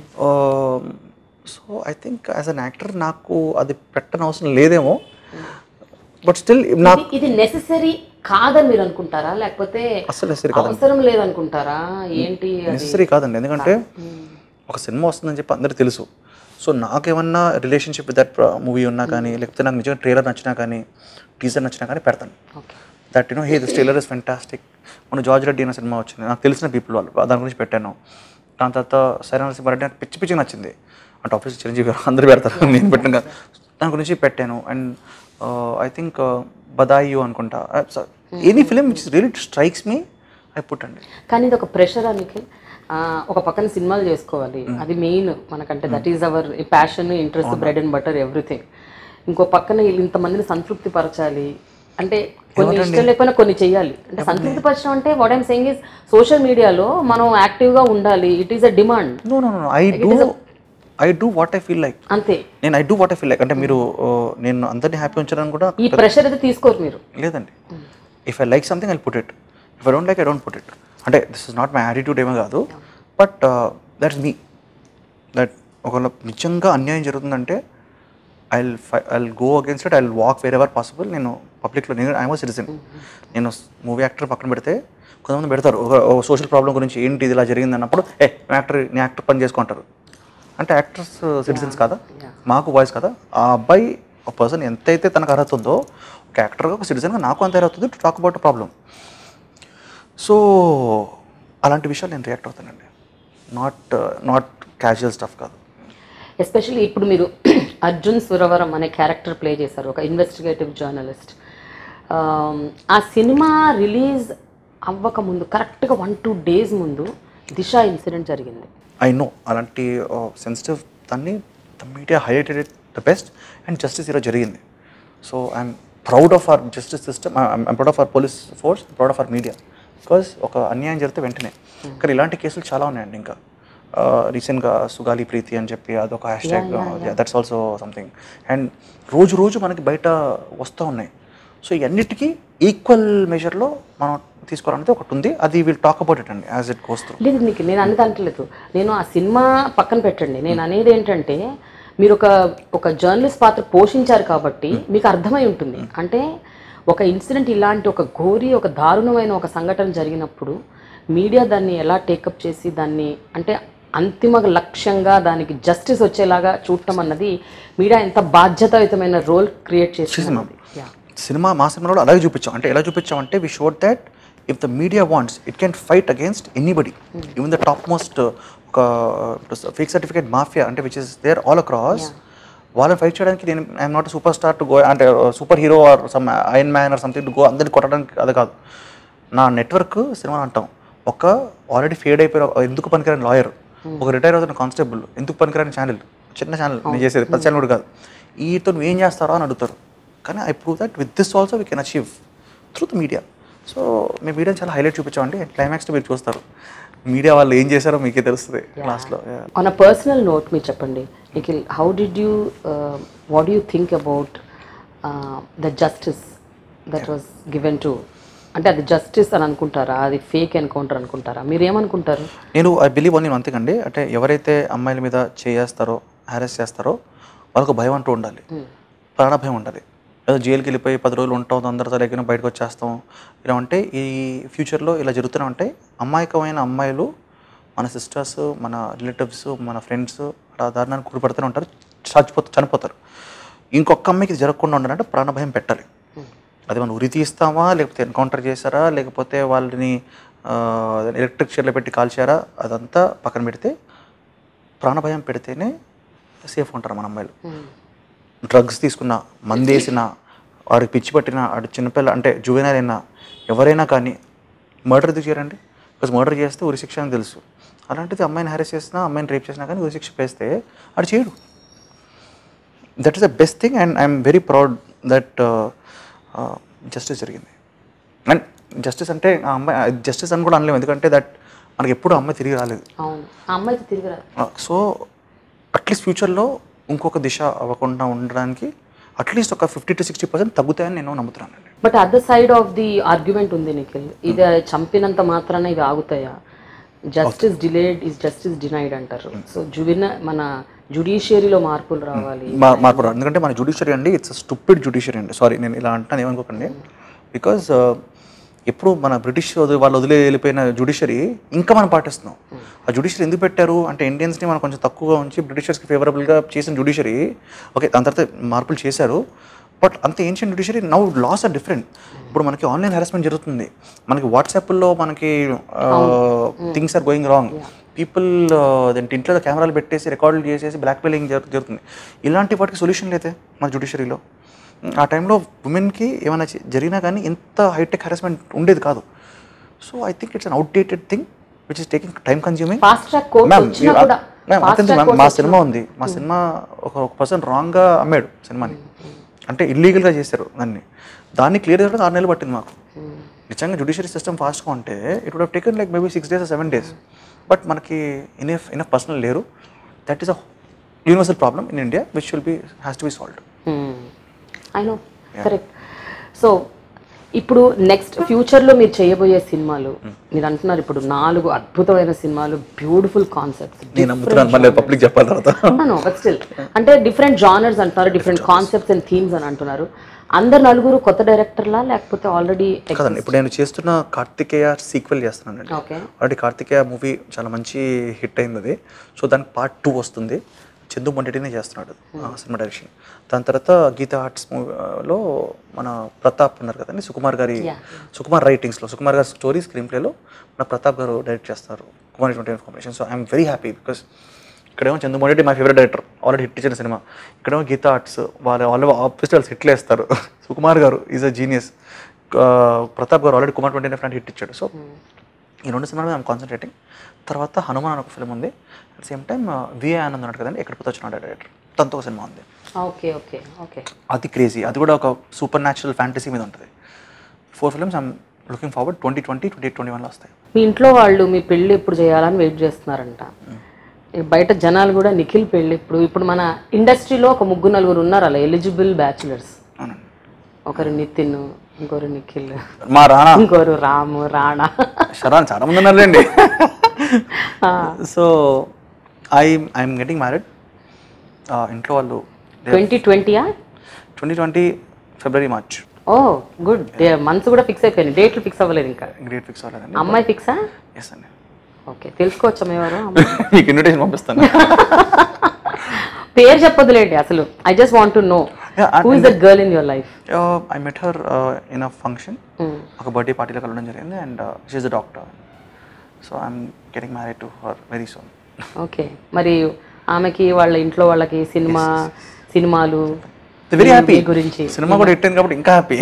so I think as an actor నాకు అది పెట్టనవసరం లేదేమో బట్ స్టిల్ నాకు ఇది- ఇది నెససరీ కాదని మీరు అనుకుంటారా లేకపోతే అసలు నెసరీ కాదు అవసరం లేదనుకుంటారా ఏంటి అది నెసరీ కాదండి ఎందుకంటే ఒక సినిమా వస్తుందని చెప్పి అందరికీ తెలుసు సో నాకేమన్నా రిలేషన్షిప్ విత్ దట్ మూవీ ఉన్నా కానీ లేకపోతే నాకు నిజంగా ట్రైలర్ నచ్చినా కానీ టీజర్ నచ్చినా కానీ పెడతాను okay that you know hey this trailer is fantastic మన జార్జ్ రెడ్డి అనే సినిమా వచ్చింది నాకు తెలిసిన పీపుల్ వాళ్ళు దాని గురించి పెట్టాను దాని తర్వాత సరైన సినిమా అంటే నాకు పిచ్చి పిచ్చి నచ్చింది అంటే ఆఫీస్ చిరంజీవి గారు అందరూ పెడతారు నేను పెట్టిన కాదు. దాని గురించి పెట్టాను అండ్ ఐ థింక్ బదాయి అనుకుంటా any film which really strikes me I put అండి కానీ ఇది ఒక ప్రెషర్ అనికి ఒక పక్కన సినిమాలు చేసుకోవాలి అది మెయిన్ మనకంటే that is our passion interest bread and butter everything ఇంకో పక్కన వీళ్ళు ఇంతమందిని సంతృప్తి పరచాలి అంటే కొన్ని ఇష్టం లేకపోయినా కొన్ని చెయ్యాలి అంటే సంతృప్తి పరచడం అంటే what I'm saying is social మీడియాలో మనం యాక్టివ్గా ఉండాలి it is a demand no no no I do I do what I feel like అంతే నేను I do what I feel like అంటే మీరు uh, నేను అందరినీ హ్యాపీ ఉంచడానికి కూడా ఈ ప్రెషర్ అయితే తీసుకోరు మీరు లేదండి if I like something I put it if I don't like I don't put it అంటే this is not my attitude ఏమో కాదు but that is me that ఒకవేళ నిజంగా అన్యాయం జరుగుతుందంటే I I go against it I walk wherever possible నేను పబ్లిక్లో నేను ఐఎమ్ సిటిజన్ నేను మూవీ యాక్టర్ పక్కన పెడితే కొంతమంది పెడతారు ఒక సోషల్ ప్రాబ్లం గురించి ఏంటి ఇది ఇలా జరిగింది అన్నప్పుడు ఏ యాక్టర్ నీ యాక్టర్ పని చేసుకుంటారు అంటే యాక్టర్స్ సిటిజన్స్ కదా మాకు వాయిస్ కదా ఆ అబ్బాయి ఒక పర్సన్ ఎంతైతే తనకు అర్హత ఉందో ఒక యాక్టర్గా ఒక సిటిజన్గా నాకు అంత అర్హత ఉంది to talk about problem so అలాంటి విషయాలు నేను రియాక్ట్ అవుతానండి నాట్ నాట్ క్యాజువల్ స్టఫ్ కాదు ఎస్పెషల్లీ ఇప్పుడు మీరు అర్జున్ సురవరం అనే క్యారెక్టర్ ప్లే చేశారు ఒక ఇన్వెస్టిగేటివ్ జర్నలిస్ట్ ఆ సినిమా రిలీజ్ అవ్వక ముందు కరెక్ట్గా వన్ టూ డేస్ ముందు దిశ ఇన్సిడెంట్ జరిగింది ఐ నో అలాంటి సెన్సిటివ్ దాన్ని the media highlighted it the best and justice ఈరోజు జరిగింది so I'm proud of our justice system I'm proud of our police force proud of our media because ఒక అన్యాయం జరిగితే వెంటనే కానీ ఇలాంటి కేసులు చాలా ఉన్నాయండి ఇంకా రీసెంట్గా సుగాలి ప్రీతి అని చెప్పి అదొక hashtag that's also something and రోజు రోజు మనకి బయట వస్తూ ఉన్నాయి సో ఇవన్నిటికీ ఈక్వల్ మెజర్లో మనం తీసుకోవాలనేది ఒకటి ఉంది అది విల్ టాక్ అబౌట్ ఇట్ అండి యాజ్ ఇట్ గోస్ త్రూ లేదు నీకు నేను అనేది అంటలేదు నేను ఆ సినిమా పక్కన పెట్టండి నేను అనేది ఏంటంటే మీరు ఒక ఒక జర్నలిస్ట్ పాత్ర పోషించారు కాబట్టి మీకు అర్థమై ఉంటుంది అంటే ఒక ఇన్సిడెంట్ ఇలాంటి ఒక ఘోరి ఒక దారుణమైన ఒక సంఘటన జరిగినప్పుడు మీడియా దాన్ని ఎలా టేకప్ చేసి దాన్ని అంటే అంతిమ లక్ష్యంగా దానికి జస్టిస్ వచ్చేలాగా చూడటం అన్నది మీడియా ఎంత బాధ్యతాయుతమైన రోల్ క్రియేట్ చేసింది యా సినిమా మా సినిమాలో అలాగే చూపించాం అంటే ఎలా చూపించాం అంటే we showed that if the media wants it can fight against anybody even the top most ఒక ఫేక్ సర్టిఫికేట్ మాఫియా అంటే which is there all across వాళ్ళని ఫైట్ చేయడానికి నేను I'm not superstar to go అంటే superhero or some iron man or something to go అందరిని కొట్టడానికి అది కాదు నా నెట్వర్క్ సినిమా అంటాం ఒక ఆల్రెడీ ఫేడ్ అయిపోయిన ఒక ఎందుకు పనికిరాని లాయర్ ఒక రిటైర్ అవుతున్న కానిస్టేబుల్ ఎందుకు పనికిరాని ఛానల్ చిన్న ఛానల్ నేను చేసేది పెద్ద ఛానల్ కూడా కాదు ఈతో నువ్వు ఏం చేస్తారో అని అడుగుతారు కానీ I prove that with this also we can achieve through the media so మేము మీడియాని చాలా హైలైట్ చూపించామండి క్లైమాక్స్లో మీరు చూస్తారు మీడియా వాళ్ళు ఏం చేశారో మీకే తెలుస్తుంది లాస్ట్లో ఆన్ అ పర్సనల్ నోట్ మీరు చెప్పండి Nikhil how did you what you think about the justice that was given to అంటే అది జస్టిస్ అని అనుకుంటారా అది ఫేక్ ఎన్కౌంటర్ అనుకుంటారా మీరు ఏమనుకుంటారు నేను I believe only one thing అండి అంటే ఎవరైతే అమ్మాయిల మీద చేస్తారో హ్యారెస్ చేస్తారో వాళ్ళకు భయం అంటూ ఉండాలి ప్రాణ భయం ఉండాలి ఏదో జైలుకి వెళ్ళిపోయి పది రోజులు ఉంటాం అందరితో లేకపోయినా బయటకు వచ్చేస్తాం ఇలా ఉంటే ఈ ఫ్యూచర్లో ఇలా జరుగుతూనే ఉంటాయి అమాయకమైన అమ్మాయిలు మన సిస్టర్స్ మన రిలేటివ్స్ మన ఫ్రెండ్స్ అలా దారుణానికి గురిపడుతూనే ఉంటారు చచ్చిపోతా చనిపోతారు ఇంకొక అమ్మాయికి ఇది జరగకుండా ఉండాలంటే ప్రాణ భయం పెట్టాలి అది మనం ఉరి తీస్తామా లేకపోతే ఎన్కౌంటర్ చేశారా లేకపోతే వాళ్ళని ఎలక్ట్రిక్ చైర్లో పెట్టి కాల్చారా అదంతా పక్కన పెడితే ప్రాణభయం పెడితేనే సేఫ్ ఉంటారు మన అమ్మాయిలు డ్రగ్స్ తీసుకున్న మందేసిన వాడికి పిచ్చి పట్టిన వాడు చిన్నపిల్ల అంటే జువెనైల్ అయినా ఎవరైనా కానీ మర్డర్ ఎందుకు చేయరండి బికాజ్ మర్డర్ చేస్తే ఉరి శిక్ష అని తెలుసు అలాంటిది అమ్మాయిని హ్యారెస్ చేసినా అమ్మాయిని రేప్ చేసినా కానీ ఉరి శిక్ష వేస్తే అది చేయడు that is the best thing and I'm very proud that justice జరిగింది అండ్ జస్టిస్ అంటే ఆ అమ్మాయి జస్టిస్ అని కూడా అనలేము ఎందుకంటే దట్ మనకి ఎప్పుడు అమ్మాయి తిరిగి రాలేదు అవును ఆ అమ్మాయికి తిరిగి రాదు సో అట్లీస్ట్ ఫ్యూచర్లో ఇంకొక దిశ అవ్వకుండా ఉండడానికి అట్లీస్ట్ ఒక ఫిఫ్టీ టు సిక్స్టీ పర్సెంట్ తగ్గుతాయని నేను నమ్ముతున్నానండి but other side of the argument ఉంది నిఖిల్ ఇది చంపినంత మాత్రాన ఇవి ఆగుతాయా justice delayed is justice denied అంటారు సో జువిన మన జుడిషియరీలో మార్పులు రావాలి మా- మార్పు రాదు. ఎందుకంటే మన జుడిషియరీ అండి ఇట్స్ స్టూపిడ్ జుడిషియరీ అండి సారీ నేను ఇలా అంటాను ఏమనుకోకండి బికాజ్ ఎప్పుడు మన బ్రిటిష్ వదిలి- వాళ్ళు వదిలే వెళ్ళిపోయిన జుడిషరీ ఇంకా మనం పాటిస్తున్నాం ఆ జుడిషరీ ఎందుకు పెట్టారు అంటే ఇండియన్స్ని మనం కొంచెం తక్కువగా ఉంచి బ్రిటిషర్స్కి ఫేవరబుల్గా చేసిన జుడిషరీ ఓకే దాని తర్వాత మార్పులు చేశారు బట్ అంత ancient judiciary now laws are different ఇప్పుడు మనకి ఆన్లైన్ హెరాస్మెంట్ జరుగుతుంది మనకి వాట్సాప్లో మనకి things are going wrong people దాంట్లో ఇంట్లో కెమెరాలు పెట్టేసి రికార్డులు చేసేసి బ్లాక్మెయిలింగ్ జరుగుతుంది ఇలాంటి వాటికి సొల్యూషన్ లేదే మన జుడిషరీలో ఆ టైంలో ఉమెన్కి ఏమైనా చే- జరిగినా కానీ ఇంత హైటెక్ హెరాస్మెంట్ ఉండేది కాదు so I think it's an outdated thing which is taking time consuming fast track court ma'am వచ్చినా కూడా మ్యామ్ fast అతను track మ్యామ్, court మా వచ్చినా- సినిమా ఉంది మా సినిమా ఒక ఒక పర్సన్ రాంగ్గా అమ్మాడు సినిమాని అంటే ఇల్లీగల్గా చేశారు దాన్ని దాన్ని క్లియర్ చేయడానికి ఆరు నెలలు పట్టింది మాకు నిజంగా జుడిషియరీ సిస్టమ్ ఫాస్ట్గా ఉంటే it would taken like maybe six days seven days but మనకి ఇనఫ్ ఇనఫ్ పర్సనల్ లేరు that is a universal problem in India which will be has to be solved I know correct so ఇప్పుడు next ఫ్యూచర్లో మీరు చేయబోయే సినిమాలు మీరు అంటున్నారు ఇప్పుడు నాలుగు అద్భుతమైన సినిమాలు బ్యూటిఫుల్ కాన్సెప్ట్స్ నేను నమ్ముతున్నాను మళ్ళీ పబ్లిక్ చెప్పాలి తర్వాత బట్ స్టిల్ అంటే డిఫరెంట్ జానర్స్ అంటున్నారు డిఫరెంట్ కాన్సెప్ట్స్ అండ్ థీమ్స్ అని అంటున్నారు అందరు నలుగురు కొత్త డైరెక్టర్లా లేకపోతే ఆల్రెడీ కదండి ఇప్పుడు నేను చేస్తున్న కార్తికేయ సీక్వెల్ చేస్తున్నానండి ఓకే ఆల్రెడీ కార్తికేయ మూవీ చాలా మంచి హిట్ అయింది అది సో దానికి పార్ట్ టూ వస్తుంది చందు మొండటినే చేస్తున్నాడు ఆ సినిమా డైరెక్షన్ దాని తర్వాత గీతా ఆర్ట్స్ మూవీలో మన ప్రతాప్ ఉన్నారు కదండి సుకుమార్ గారి Yeah. సుకుమార్ రైటింగ్స్లో సుకుమార్ గారి స్టోరీ స్క్రీన్ ప్లేలో మన ప్రతాప్ గారు డైరెక్ట్ చేస్తారు Kumar twenty combination so I'm very happy because ఇక్కడేమో Chandu Mondeti my favourite director already hit ఇచ్చిన సినిమా ఇక్కడేమో గీతా ఆర్ట్స్ వాళ్ళు వాళ్ళు ఆఫీస్టర్స్ హిట్లు వేస్తారు సుకుమార్ గారు ఈజ్ అ జీనియస్ ప్రతాప్ గారు already Kumar twenty friend hit ఇచ్చాడు సో ఈ రెండు సినిమాలు ఐఎమ్ కాన్సన్ట్రేటింగ్ తర్వాత హనుమాన్ అని ఒక ఫిల్మ్ ఉంది at same time VA Anand ఉన్నాడు కదండి ఎక్కడ పోతే వచ్చిన డైరెక్టర్ తనతో ఒక సినిమా ఉంది ఓకే ఓకే ఓకే అది క్రేజీ అది కూడా ఒక సూపర్ న్యాచురల్ ఫ్యాంటసీ మీద ఉంటుంది four films I'm looking forward twenty twenty twenty twenty వన్లో వస్తాయి మీ ఇంట్లో వాళ్ళు మీ పెళ్ళి ఎప్పుడు చేయాలని వెయిట్ చేస్తున్నారంట ఇక బయట జనాలు కూడా నిఖిల్ పెళ్ళి ఇప్పుడు ఇప్పుడు మన ఇండస్ట్రీలో ఒక ముగ్గురు నలుగురు ఉన్నారు అలా ఎలిజిబుల్ బ్యాచులర్స్ అవునండి ఒకరు నితిన్ ఇంకోరు నిఖిల్ మా రానా ఇంకోరు రాము రాణా శరాన్ చాలా మంది ఉన్నారులేండి so I I'm getting married ఇంట్లో వాళ్ళు ట్వంటీ ట్వంటీయా ట్వంటీ ట్వంటీ ఫిబ్రవరి మార్చ్ ఓ గుడ్ మంత్స్ కూడా ఫిక్స్ అయిపోయినాయి డేట్లు ఫిక్స్ అవ్వలేదు ఇంకా గ్రేట్ ఫిక్స్ అవ్వలేదండి అమ్మాయి ఫిక్సా ఎస్ అండి ఓకే తెలుసుకోవచ్చా ఎవరు మీకు ఇన్విటేషన్ పంపిస్తాను పేరు చెప్పొద్దులేండి అసలు I just want to know Yeah, and- who is that girl in your life I met her in a function ఒక బర్త్డే పార్టీలో కలవడం జరిగింది and she's the doctor so I'm getting married to her very soon okay మరి ఆమెకి వాళ్ళ ఇంట్లో వాళ్ళకి cinema సినిమాలు వెరీ హ్యాపీ మీ గురించి సినిమా కూడా హిట్ అయింది కాబట్టి ఇంకా హ్యాపీ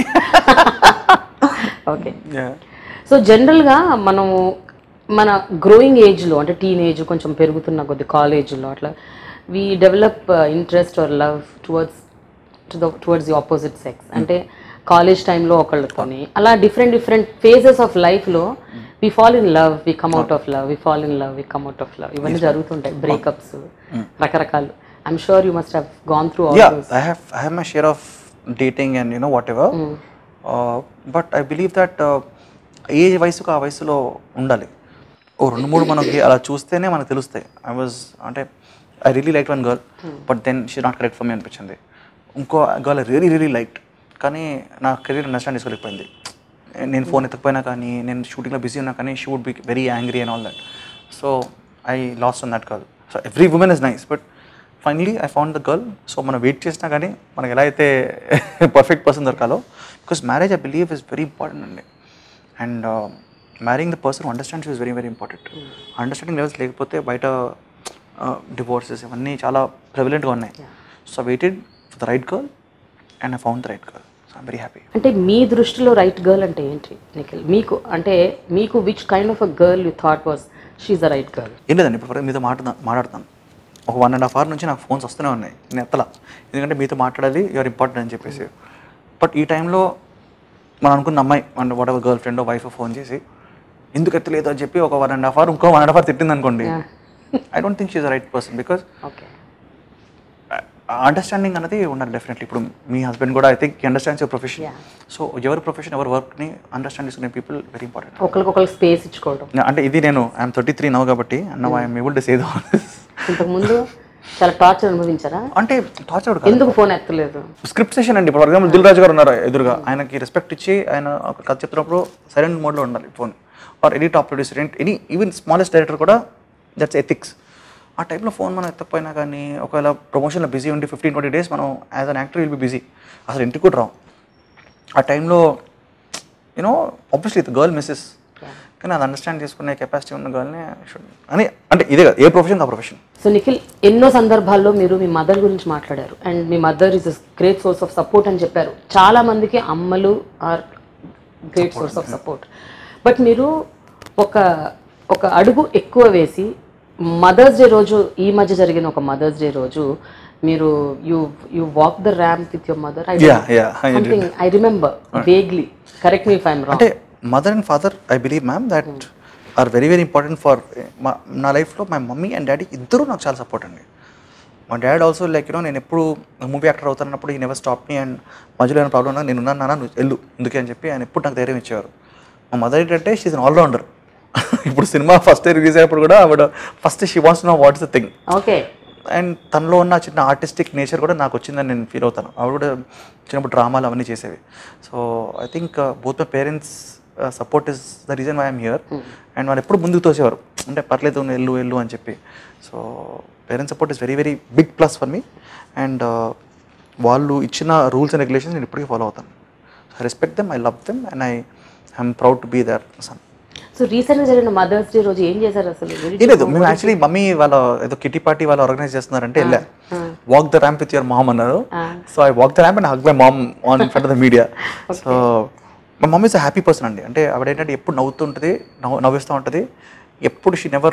ఓకే సో జనరల్గా మనము మన గ్రోయింగ్ ఏజ్లో అంటే టీన్ ఏజ్ కొంచెం పెరుగుతున్న కొద్ది కాలేజ్లో అట్లా we develop interest or love towards to the towards the opposite sex అంటే కాలేజ్ టైంలో ఒకళ్ళతోని అలా డిఫరెంట్ డిఫరెంట్ ఫేజెస్ ఆఫ్ లైఫ్లో we fall in love we come out of love we fall in love we come out of love ఇవన్నీ జరుగుతుంటాయి breakups రకరకాలు I'm sure you must have gone through all yeah I have I have my share of dating and you know whatever but I believe that ఏ వయసుకు ఆ వయసులో ఉండాలి ఓ రెండు మూడు మనకి అలా చూస్తేనే మనకు తెలుస్తాయి ఐ వాజ్ అంటే I really like one girl but then she not correct for me అనిపించింది ఇంకో గర్ల్ రియలీ రియలీ లైట్ కానీ నా కెరీర్ అండర్స్టాండ్ చేసుకోలేకపోయింది నేను ఫోన్ ఎత్తకపోయినా కానీ నేను షూటింగ్లో బిజీ ఉన్నా కానీ she would be very angry and all that so I lost on that girl so every women is nice but finally I found the girl so మనం wait చేసినా కానీ మనకి ఎలా అయితే పర్ఫెక్ట్ పర్సన్ దొరకాలో because marriage I believe is very important అండి and marrying the person understands is very very important understanding levels లేకపోతే బయట డివోర్సెస్ ఇవన్నీ చాలా ప్రెవలెంట్గా ఉన్నాయి so waited for the right girl and I found the right girl so I'm very happy అంటే మీ దృష్టిలో రైట్ గర్ల్ అంటే ఏంటి నిఖిల్ మీకు అంటే మీకు which kind of a girl you thought was she's the right girl ఏం లేదండి ఇప్పుడు మీతో మాట్లాడ మాట్లాడతాను ఒక వన్ అండ్ హాఫ్ అవర్ నుంచి నాకు ఫోన్స్ వస్తూనే ఉన్నాయి నేను ఎత్తలా ఎందుకంటే మీతో మాట్లాడాలి యూఆర్ ఇంపార్టెంట్ అని చెప్పేసి బట్ ఈ టైంలో మనం అనుకున్న అమ్మాయి మన whatever girlfriend wife phone చేసి ఎందుకు ఎత్తలేదు అని చెప్పి ఒక వన్ అండ్ హాఫ్ అవర్ ఇంకో వన్ అండ్ హాఫ్ అవర్ తిట్టింది అనుకోండి I don't think she's the right person because okay understanding అనేది ఉండాలి డెఫినెట్లీ ఇప్పుడు మీ హస్బెండ్ కూడా I think understands your profession Yeah. So ఎవరి ప్రొఫెషన్ ఎవరి వర్క్ని అండర్స్టాండ్ చేసుకునే పీపుల్ వెరీ ఇంపార్టెంట్ ఒకరికొకరు స్పేస్ ఇచ్చుకోవడం అంటే ఇది నేను ఐఎమ్ థర్టీ త్రీ నవ్ కాబట్టి now I'm able to say the ఇంతకుముందు చాలా టార్చర్ అనుభవించారా అంటే టార్చర్ కాదు ఎందుకు ఫోన్ ఎత్తలేదు స్క్రిప్ట్ సెషన్ అండి ఇప్పుడు ఫర్ ఎగ్జాంపుల్ దిల్ రాజు గారు ఉన్నారు ఎదురుగా ఆయనకి రెస్పెక్ట్ ఇచ్చి ఆయన ఒక కథ చెప్తున్నప్పుడు సైలెంట్ మోడ్లో ఉండాలి phone or any top producer any even smallest director కూడా దట్స్ ఎథిక్స్ ఆ టైంలో ఫోన్ మనం ఎత్తకపోయినా కానీ ఒకవేళ ప్రమోషన్లో బిజీ ఉండి ఫిఫ్టీన్ ట్వంటీ డేస్ మనం as an actor will be busy అసలు ఇంటికి కూడా రాం ఆ టైంలో యూనో ఆబ్వియస్లీ గర్ల్ మిస్సెస్ కానీ అది అండర్స్టాండ్ చేసుకునే కెపాసిటీ ఉన్న గర్ల్ని అని అంటే ఇదే కదా ఏ ప్రొఫెషన్ ఆ ప్రొఫెషన్ సో నిఖిల్ ఎన్నో సందర్భాల్లో మీరు మీ మదర్ గురించి మాట్లాడారు అండ్ మీ mother is great source of support అని చెప్పారు చాలా మందికి అమ్మలు are great source of support but మీరు ఒక ఒక అడుగు ఎక్కువ వేసి మదర్స్ డే రోజు ఈ మధ్య జరిగిన ఒక మదర్స్ డే రోజు మీరు you you walk the ramp with your mother I Yeah, yeah, I did. Something I remember vaguely correct me if I'm wrong అంటే mother and father I believe ma'am that are very very important for నా లైఫ్లో my mummy and daddy ఇద్దరు నాకు చాలా support అండి మా dad also like you know నేను ఎప్పుడు మూవీ యాక్టర్ అవుతున్నప్పుడు ఈ నెవర్ స్టాప్ మీ అండ్ మధ్యలో ఏమైనా ప్రాబ్లం ఉన్నా నేను ఉన్నాను నాన్న నువ్వు వెళ్ళు ఎందుకే అని చెప్పి ఆయన ఎప్పుడు నాకు ధైర్యం ఇచ్చేవారు మా మదర్ ఏంటంటే షీజ్ అన్ ఆల్రౌండర్ ఇప్పుడు సినిమా ఫస్ట్ రిలీజ్ అయినప్పుడు కూడా ఆవిడ first she wants know what is the thing okay and తనలో ఉన్న చిన్న ఆర్టిస్టిక్ నేచర్ కూడా నాకు వచ్చిందని నేను ఫీల్ అవుతాను ఆవిడ కూడా చిన్నప్పుడు డ్రామాలు అవన్నీ చేసేవి so I think both my parents support is the reason why I'm here and వాళ్ళు ఎప్పుడు ముందుకు తోసేవారు అంటే పర్లేదు నువ్వు వెళ్ళు వెళ్ళు అని చెప్పి so parents support is very very big plus for me and వాళ్ళు ఇచ్చిన రూల్స్ అండ్ రెగ్యులేషన్స్ నేను ఇప్పటికీ ఫాలో అవుతాను I respect them I love them and I I'm proud to be their son so రీసెంట్గా జరిగిన మదర్స్ డే రోజు ఏం చేశారు అసలు Very ఏ లేదు మేము యాక్చువల్లీ మమ్మీ వాళ్ళ ఏదో కిటీ పార్టీ వాళ్ళు ఆర్గనైజ్ చేస్తున్నారంటే వెళ్ళా walk the ramp with your mom అన్నారు so I walk the ramp and hug my mom on front of the media so మా మమ్మీ ఇస్ హ్యాపీ పర్సన్ అండి అంటే ఆవిడ ఏంటంటే ఎప్పుడు నవ్వుతూ ఉంటుంది నవ్వు నవ్విస్తూ ఉంటుంది ఎప్పుడు షీ నెవర్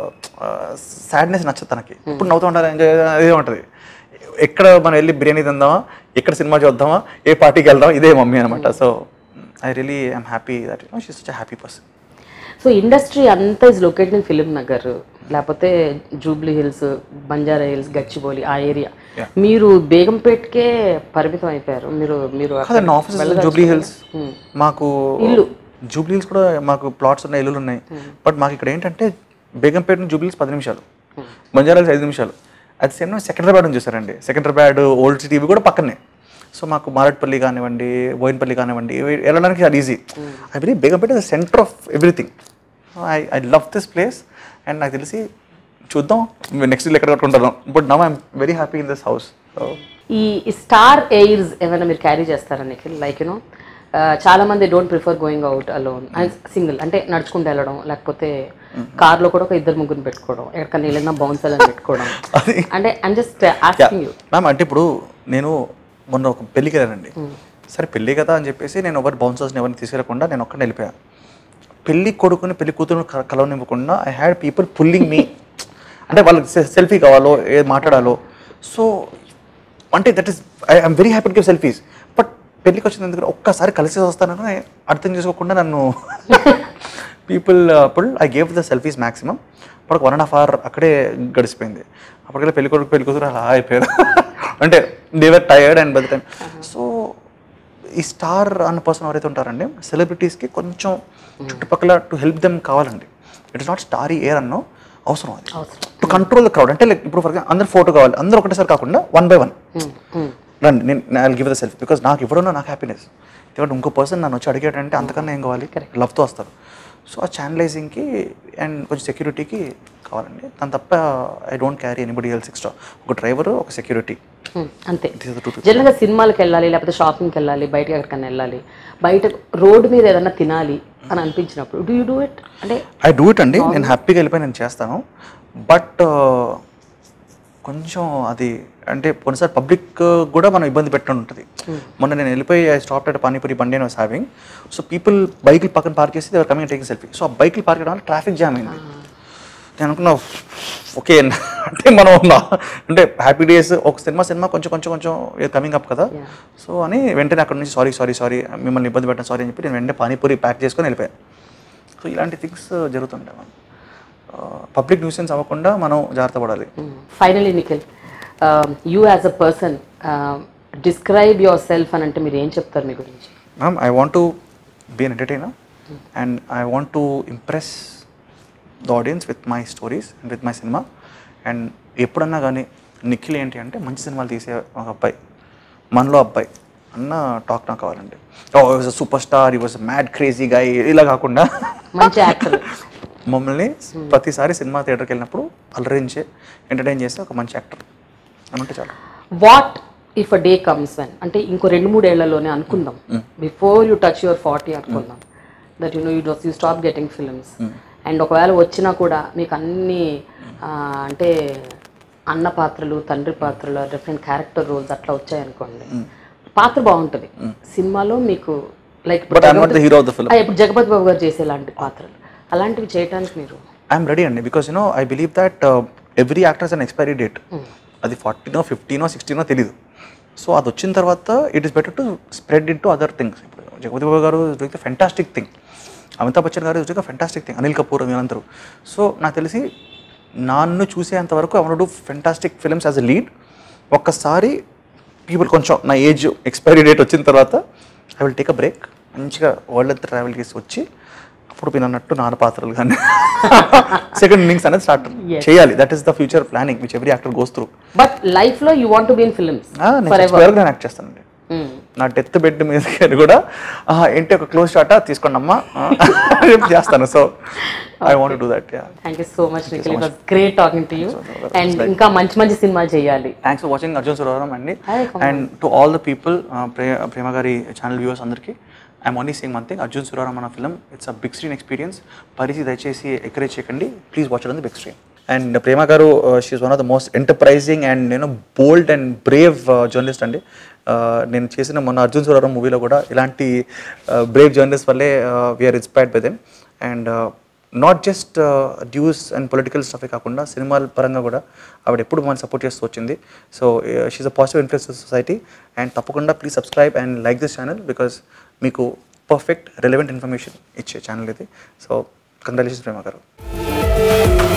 సాడ్నెస్ నచ్చదు తనకి ఎప్పుడు నవ్వుతూ ఉంటారు ఎంజాయ్ అదే ఉంటుంది ఎక్కడ మనం వెళ్ళి బిర్యానీ తిందామా ఎక్కడ సినిమా చూద్దామా ఏ పార్టీకి వెళ్దాం ఇదే మమ్మీ అనమాట so I really I'm happy that you know she such happy person so industry అంతా is located in Film Nagar లేకపోతే Jubilee Hills Banjara Hills Gachibowli ఆ ఏరియా మీరు బేగంపేట్కే పరిమితం అయిపోయారు మీరు మీరు అక్కడ కాదండి ఆఫీస్ జూబ్లీ హిల్స్ Hmm. మాకు జూబ్లీ హిల్స్ కూడా మాకు ప్లాట్స్ ఉన్నాయి ఇల్లులు ఉన్నాయి బట్ మాకు ఇక్కడ ఏంటంటే బేగంపేట నుంచి జూబ్లీ హిల్స్ పది నిమిషాలు బంజారా హిల్స్ ఐదు నిమిషాలు అది సేమ్ సెకండ్రాబాద్ నుంచి చూసారండి సెకండ్రాబాద్ ఓల్డ్ సిటీ ఇవి కూడా పక్కనే సో మాకు మారట్పల్లి కానివ్వండి బోయినపల్లి కానివ్వండి ఇవి వెళ్ళడానికి చాలా easy I believe Begumpet the centre of everything I I love this place and నాకు తెలిసి చూద్దాం నెక్స్ట్ ఇల్లు ఎక్కడ కట్టుకుంటాను but now I'm very happy in this house so ఈ స్టార్ ఎయిర్స్ ఏమైనా మీరు క్యారీ చేస్తారా నిఖిల్ లైక్ యూనో చాలా మంది don't prefer going out alone single అంటే నడుచుకుంటూ వెళ్ళడం లేకపోతే కార్ లో కూడా ఒక ఇద్దరు ముగ్గురు పెట్టుకోవడం ఎక్కడికన్నా వెళ్ళినా బౌన్స్ అని పెట్టుకోవడం అంటే I'm just asking you ma'am అంటే ఇప్పుడు నేను మొన్న ఒక పెళ్ళికి వెళ్ళానండి సరే పెళ్ళి కదా అని చెప్పేసి నేను ఎవరు బౌన్సర్స్ని ఎవరిని తీసుకెళ్ళకుండా నేను ఒక్కడిని వెళ్ళిపోయాను పెళ్లి కొడుకుని పెళ్లి కూతురుని క- కలవనివ్వకుండా I had people pulling me అంటే వాళ్ళకి సెల్ఫీ కావాలో ఏ మాట్లాడాలో సో అంటే that is I'm very happy to give selfies but పెళ్ళికి వచ్చిన దగ్గర ఒక్కసారి కలిసి వస్తానని అర్థం చేసుకోకుండా నన్ను పీపుల్ అప్పుడు I gave the selfies maximum అప్పుడు వన్ అండ్ హాఫ్ అవర్ అక్కడే గడిచిపోయింది అప్పటికే పెళ్లి కొడుకు పెళ్లి కూతురు అలా అయిపోయారు అంటే they were tired and by the time so ఈ స్టార్ అన్న పర్సన్ ఎవరైతే ఉంటారండి సెలబ్రిటీస్కి కొంచెం చుట్టుపక్కల టు హెల్ప్ దెమ్ కావాలండి it is not starry air అన్నో అవసరం అది టు కంట్రోల్ ద క్రౌడ్ అంటే లైక్ ఇప్పుడు ఫర్ ఎగ్జాంపుల్ అందరు ఫోటో కావాలి అందరూ ఒకటేసారి కాకుండా వన్ బై వన్ రండి నేను I give the self because నాకు ఇవ్వడం నాకు హ్యాపీనెస్ ఎందుకంటే ఇంకో పర్సన్ నన్ను వచ్చి అడిగాడంటే అంతకన్నా ఏం కావాలి లవ్తో వస్తారు సో ఆ ఛానలైజింగ్కి అండ్ కొంచెం సెక్యూరిటీకి కావాలండి దాని తప్ప I don't carry anybody else extra ఒక డ్రైవర్ ఒక సెక్యూరిటీ అంతే These are the two things. జనరల్గా సినిమాలకు వెళ్ళాలి లేకపోతే షాపింగ్కి వెళ్ళాలి బయటకి ఎక్కడికైనా వెళ్ళాలి బయట రోడ్డు మీద ఏదైనా తినాలి అని అనిపించినప్పుడు డూ యూ డూ ఇట్ అంటే ఐ డూ ఇట్ అండి నేను హ్యాపీగా వెళ్ళిపోయి నేను చేస్తాను బట్ కొంచెం అది అంటే కొన్నిసారి పబ్లిక్ కూడా మనం ఇబ్బంది పెట్టడం ఉంటుంది మొన్న నేను వెళ్ళిపోయి ఐ స్టాప్ అట్ పానీపూరి బండి వాస్ హ్యావింగ్ సో పీపుల్ బైక్లు పక్కన పార్క్ చేసి they were coming taking selfie so ఆ బైక్లు పార్క్ చేయడం వల్ల ట్రాఫిక్ జామ్ అయింది నేను అనుకున్నా ఓకే అంటే మనం ఉన్నా అంటే హ్యాపీ డేస్ ఒక సినిమా సినిమా కొంచెం కొంచెం కొంచెం కమింగ్ అప్ కదా సో అని వెంటనే అక్కడ నుంచి సారీ సారీ సారీ మిమ్మల్ని ఇబ్బంది పెట్టాను సారీ అని చెప్పి నేను వెంటనే పానీపూరి ప్యాక్ చేసుకొని వెళ్ళిపోయాను సో ఇలాంటి థింగ్స్ జరుగుతుంటాయి మనం పబ్లిక్ న్యూసెన్స్ అవ్వకుండా మనం జాగ్రత్త పడాలి finally Nikhil you as a person describe yourself అని అంటే మీరు ఏం చెప్తారు మీ గురించి ma'am I want to be an entertainer and I want to impress the audience with my stories and with my cinema and ఎప్పుడన్నా కానీ నిఖిల్ ఏంటి అంటే మంచి సినిమాలు తీసే ఒక అబ్బాయి మనలో అబ్బాయి అన్న టాక్ నాకు కావాలండి ఓ వాజ్ సూపర్ స్టార్ ఈ వాజ్ మ్యాడ్ క్రేజీ గాయ్ ఇలా కాకుండా మంచి యాక్టర్ మమ్మల్ని ప్రతిసారి సినిమా థియేటర్కి వెళ్ళినప్పుడు అలరించే ఎంటర్టైన్ చేసే ఒక మంచి యాక్టర్ అని ఉంటే చాలు what if a day comes when అంటే ఇంకో రెండు మూడేళ్లలోనే అనుకుందాం before you touch your forty అనుకుందాం that you know you you stop getting films and ఒకవేళ వచ్చినా కూడా మీకు అన్ని ఆ, అంటే అన్న పాత్రలు తండ్రి పాత్రలు డిఫరెంట్ క్యారెక్టర్ రోల్స్ అట్లా వచ్చాయనుకోండి పాత్ర బాగుంటుంది సినిమాలో మీకు like but I'm not the hero of the film ఇప్పుడు జగపతి బాబు గారు చేసే లాంటి పాత్రలు అలాంటివి చేయడానికి మీరు ఐఎమ్ రెడీ అండి because you know I believe that every actors an expiry date అది ఫార్టీనో ఫిఫ్టీనో సిక్స్టీనో తెలియదు సో అది వచ్చిన తర్వాత it is better to spread into other things ఇప్పుడు Jagapathi Babu garu doing fantastic thing Amitabh Bachchan garu doing fantastic thing Anil Kapoor వీళ్ళందరూ సో నాకు తెలిసి నన్ను చూసేంత వరకు I do fantastic films as a lead ఒక్కసారి పీపుల్ కొంచెం నా ఏజ్ ఎక్స్పైరీ డేట్ వచ్చిన తర్వాత I will take a break మంచిగా వరల్డ్ అంతా ట్రావెల్ చేసి వచ్చి అప్పుడు మీరు అన్నట్టు నాన్న పాత్రలు కానీ సెకండ్ ఇన్నింగ్స్ అనేది స్టార్ట్ చేయాలి that is the future planning which every actor goes through but లైఫ్లో you want be in films నేను చచ్చిపోయాక నేను యాక్ట్ చేస్తానండి నా డెత్ బెడ్ మీద కానీ కూడా "ఆహా, ఏంటి ఒక క్లోజ్ షాటా తీసుకోండి అమ్మా రేపు చేస్తాను so I want do that yeah thank you so much Nikhil it was great talking to you and ఇంకా మంచి మంచి సినిమాలు చేయాలి thanks for watching Arjun Suravaram అండి Hi, come and to all the people Prema గారి ఛానల్ వ్యూవర్స్ అందరికీ I'm only saying one thing Arjun Suravaram అన్న film it's a big screen experience పరిచి దయచేసి ఎంకరేజ్ చేయకండి please watch on the big screen and Prema garu she is one of the most enterprising and నేను bold and brave journalist అండి Uh, నేను చేసిన మొన్న అర్జున్ సురవరం మూవీలో కూడా ఇలాంటి బ్రేవ్ జర్నలిస్ట్ వల్లే we are inspired by them and not just డ్యూస్ అండ్ పొలిటికల్ స్టఫే కాకుండా సినిమాల పరంగా కూడా ఆవిడ ఎప్పుడు మనల్ని సపోర్ట్ చేస్తూ వచ్చింది so she is a positive influence society and తప్పకుండా please subscribe and like this channel because మీకు పర్ఫెక్ట్ రెలవెంట్ ఇన్ఫర్మేషన్ ఇచ్చే ఛానల్ ఇది సో కంగ్రాచులేషన్స్ ప్రేమ గారు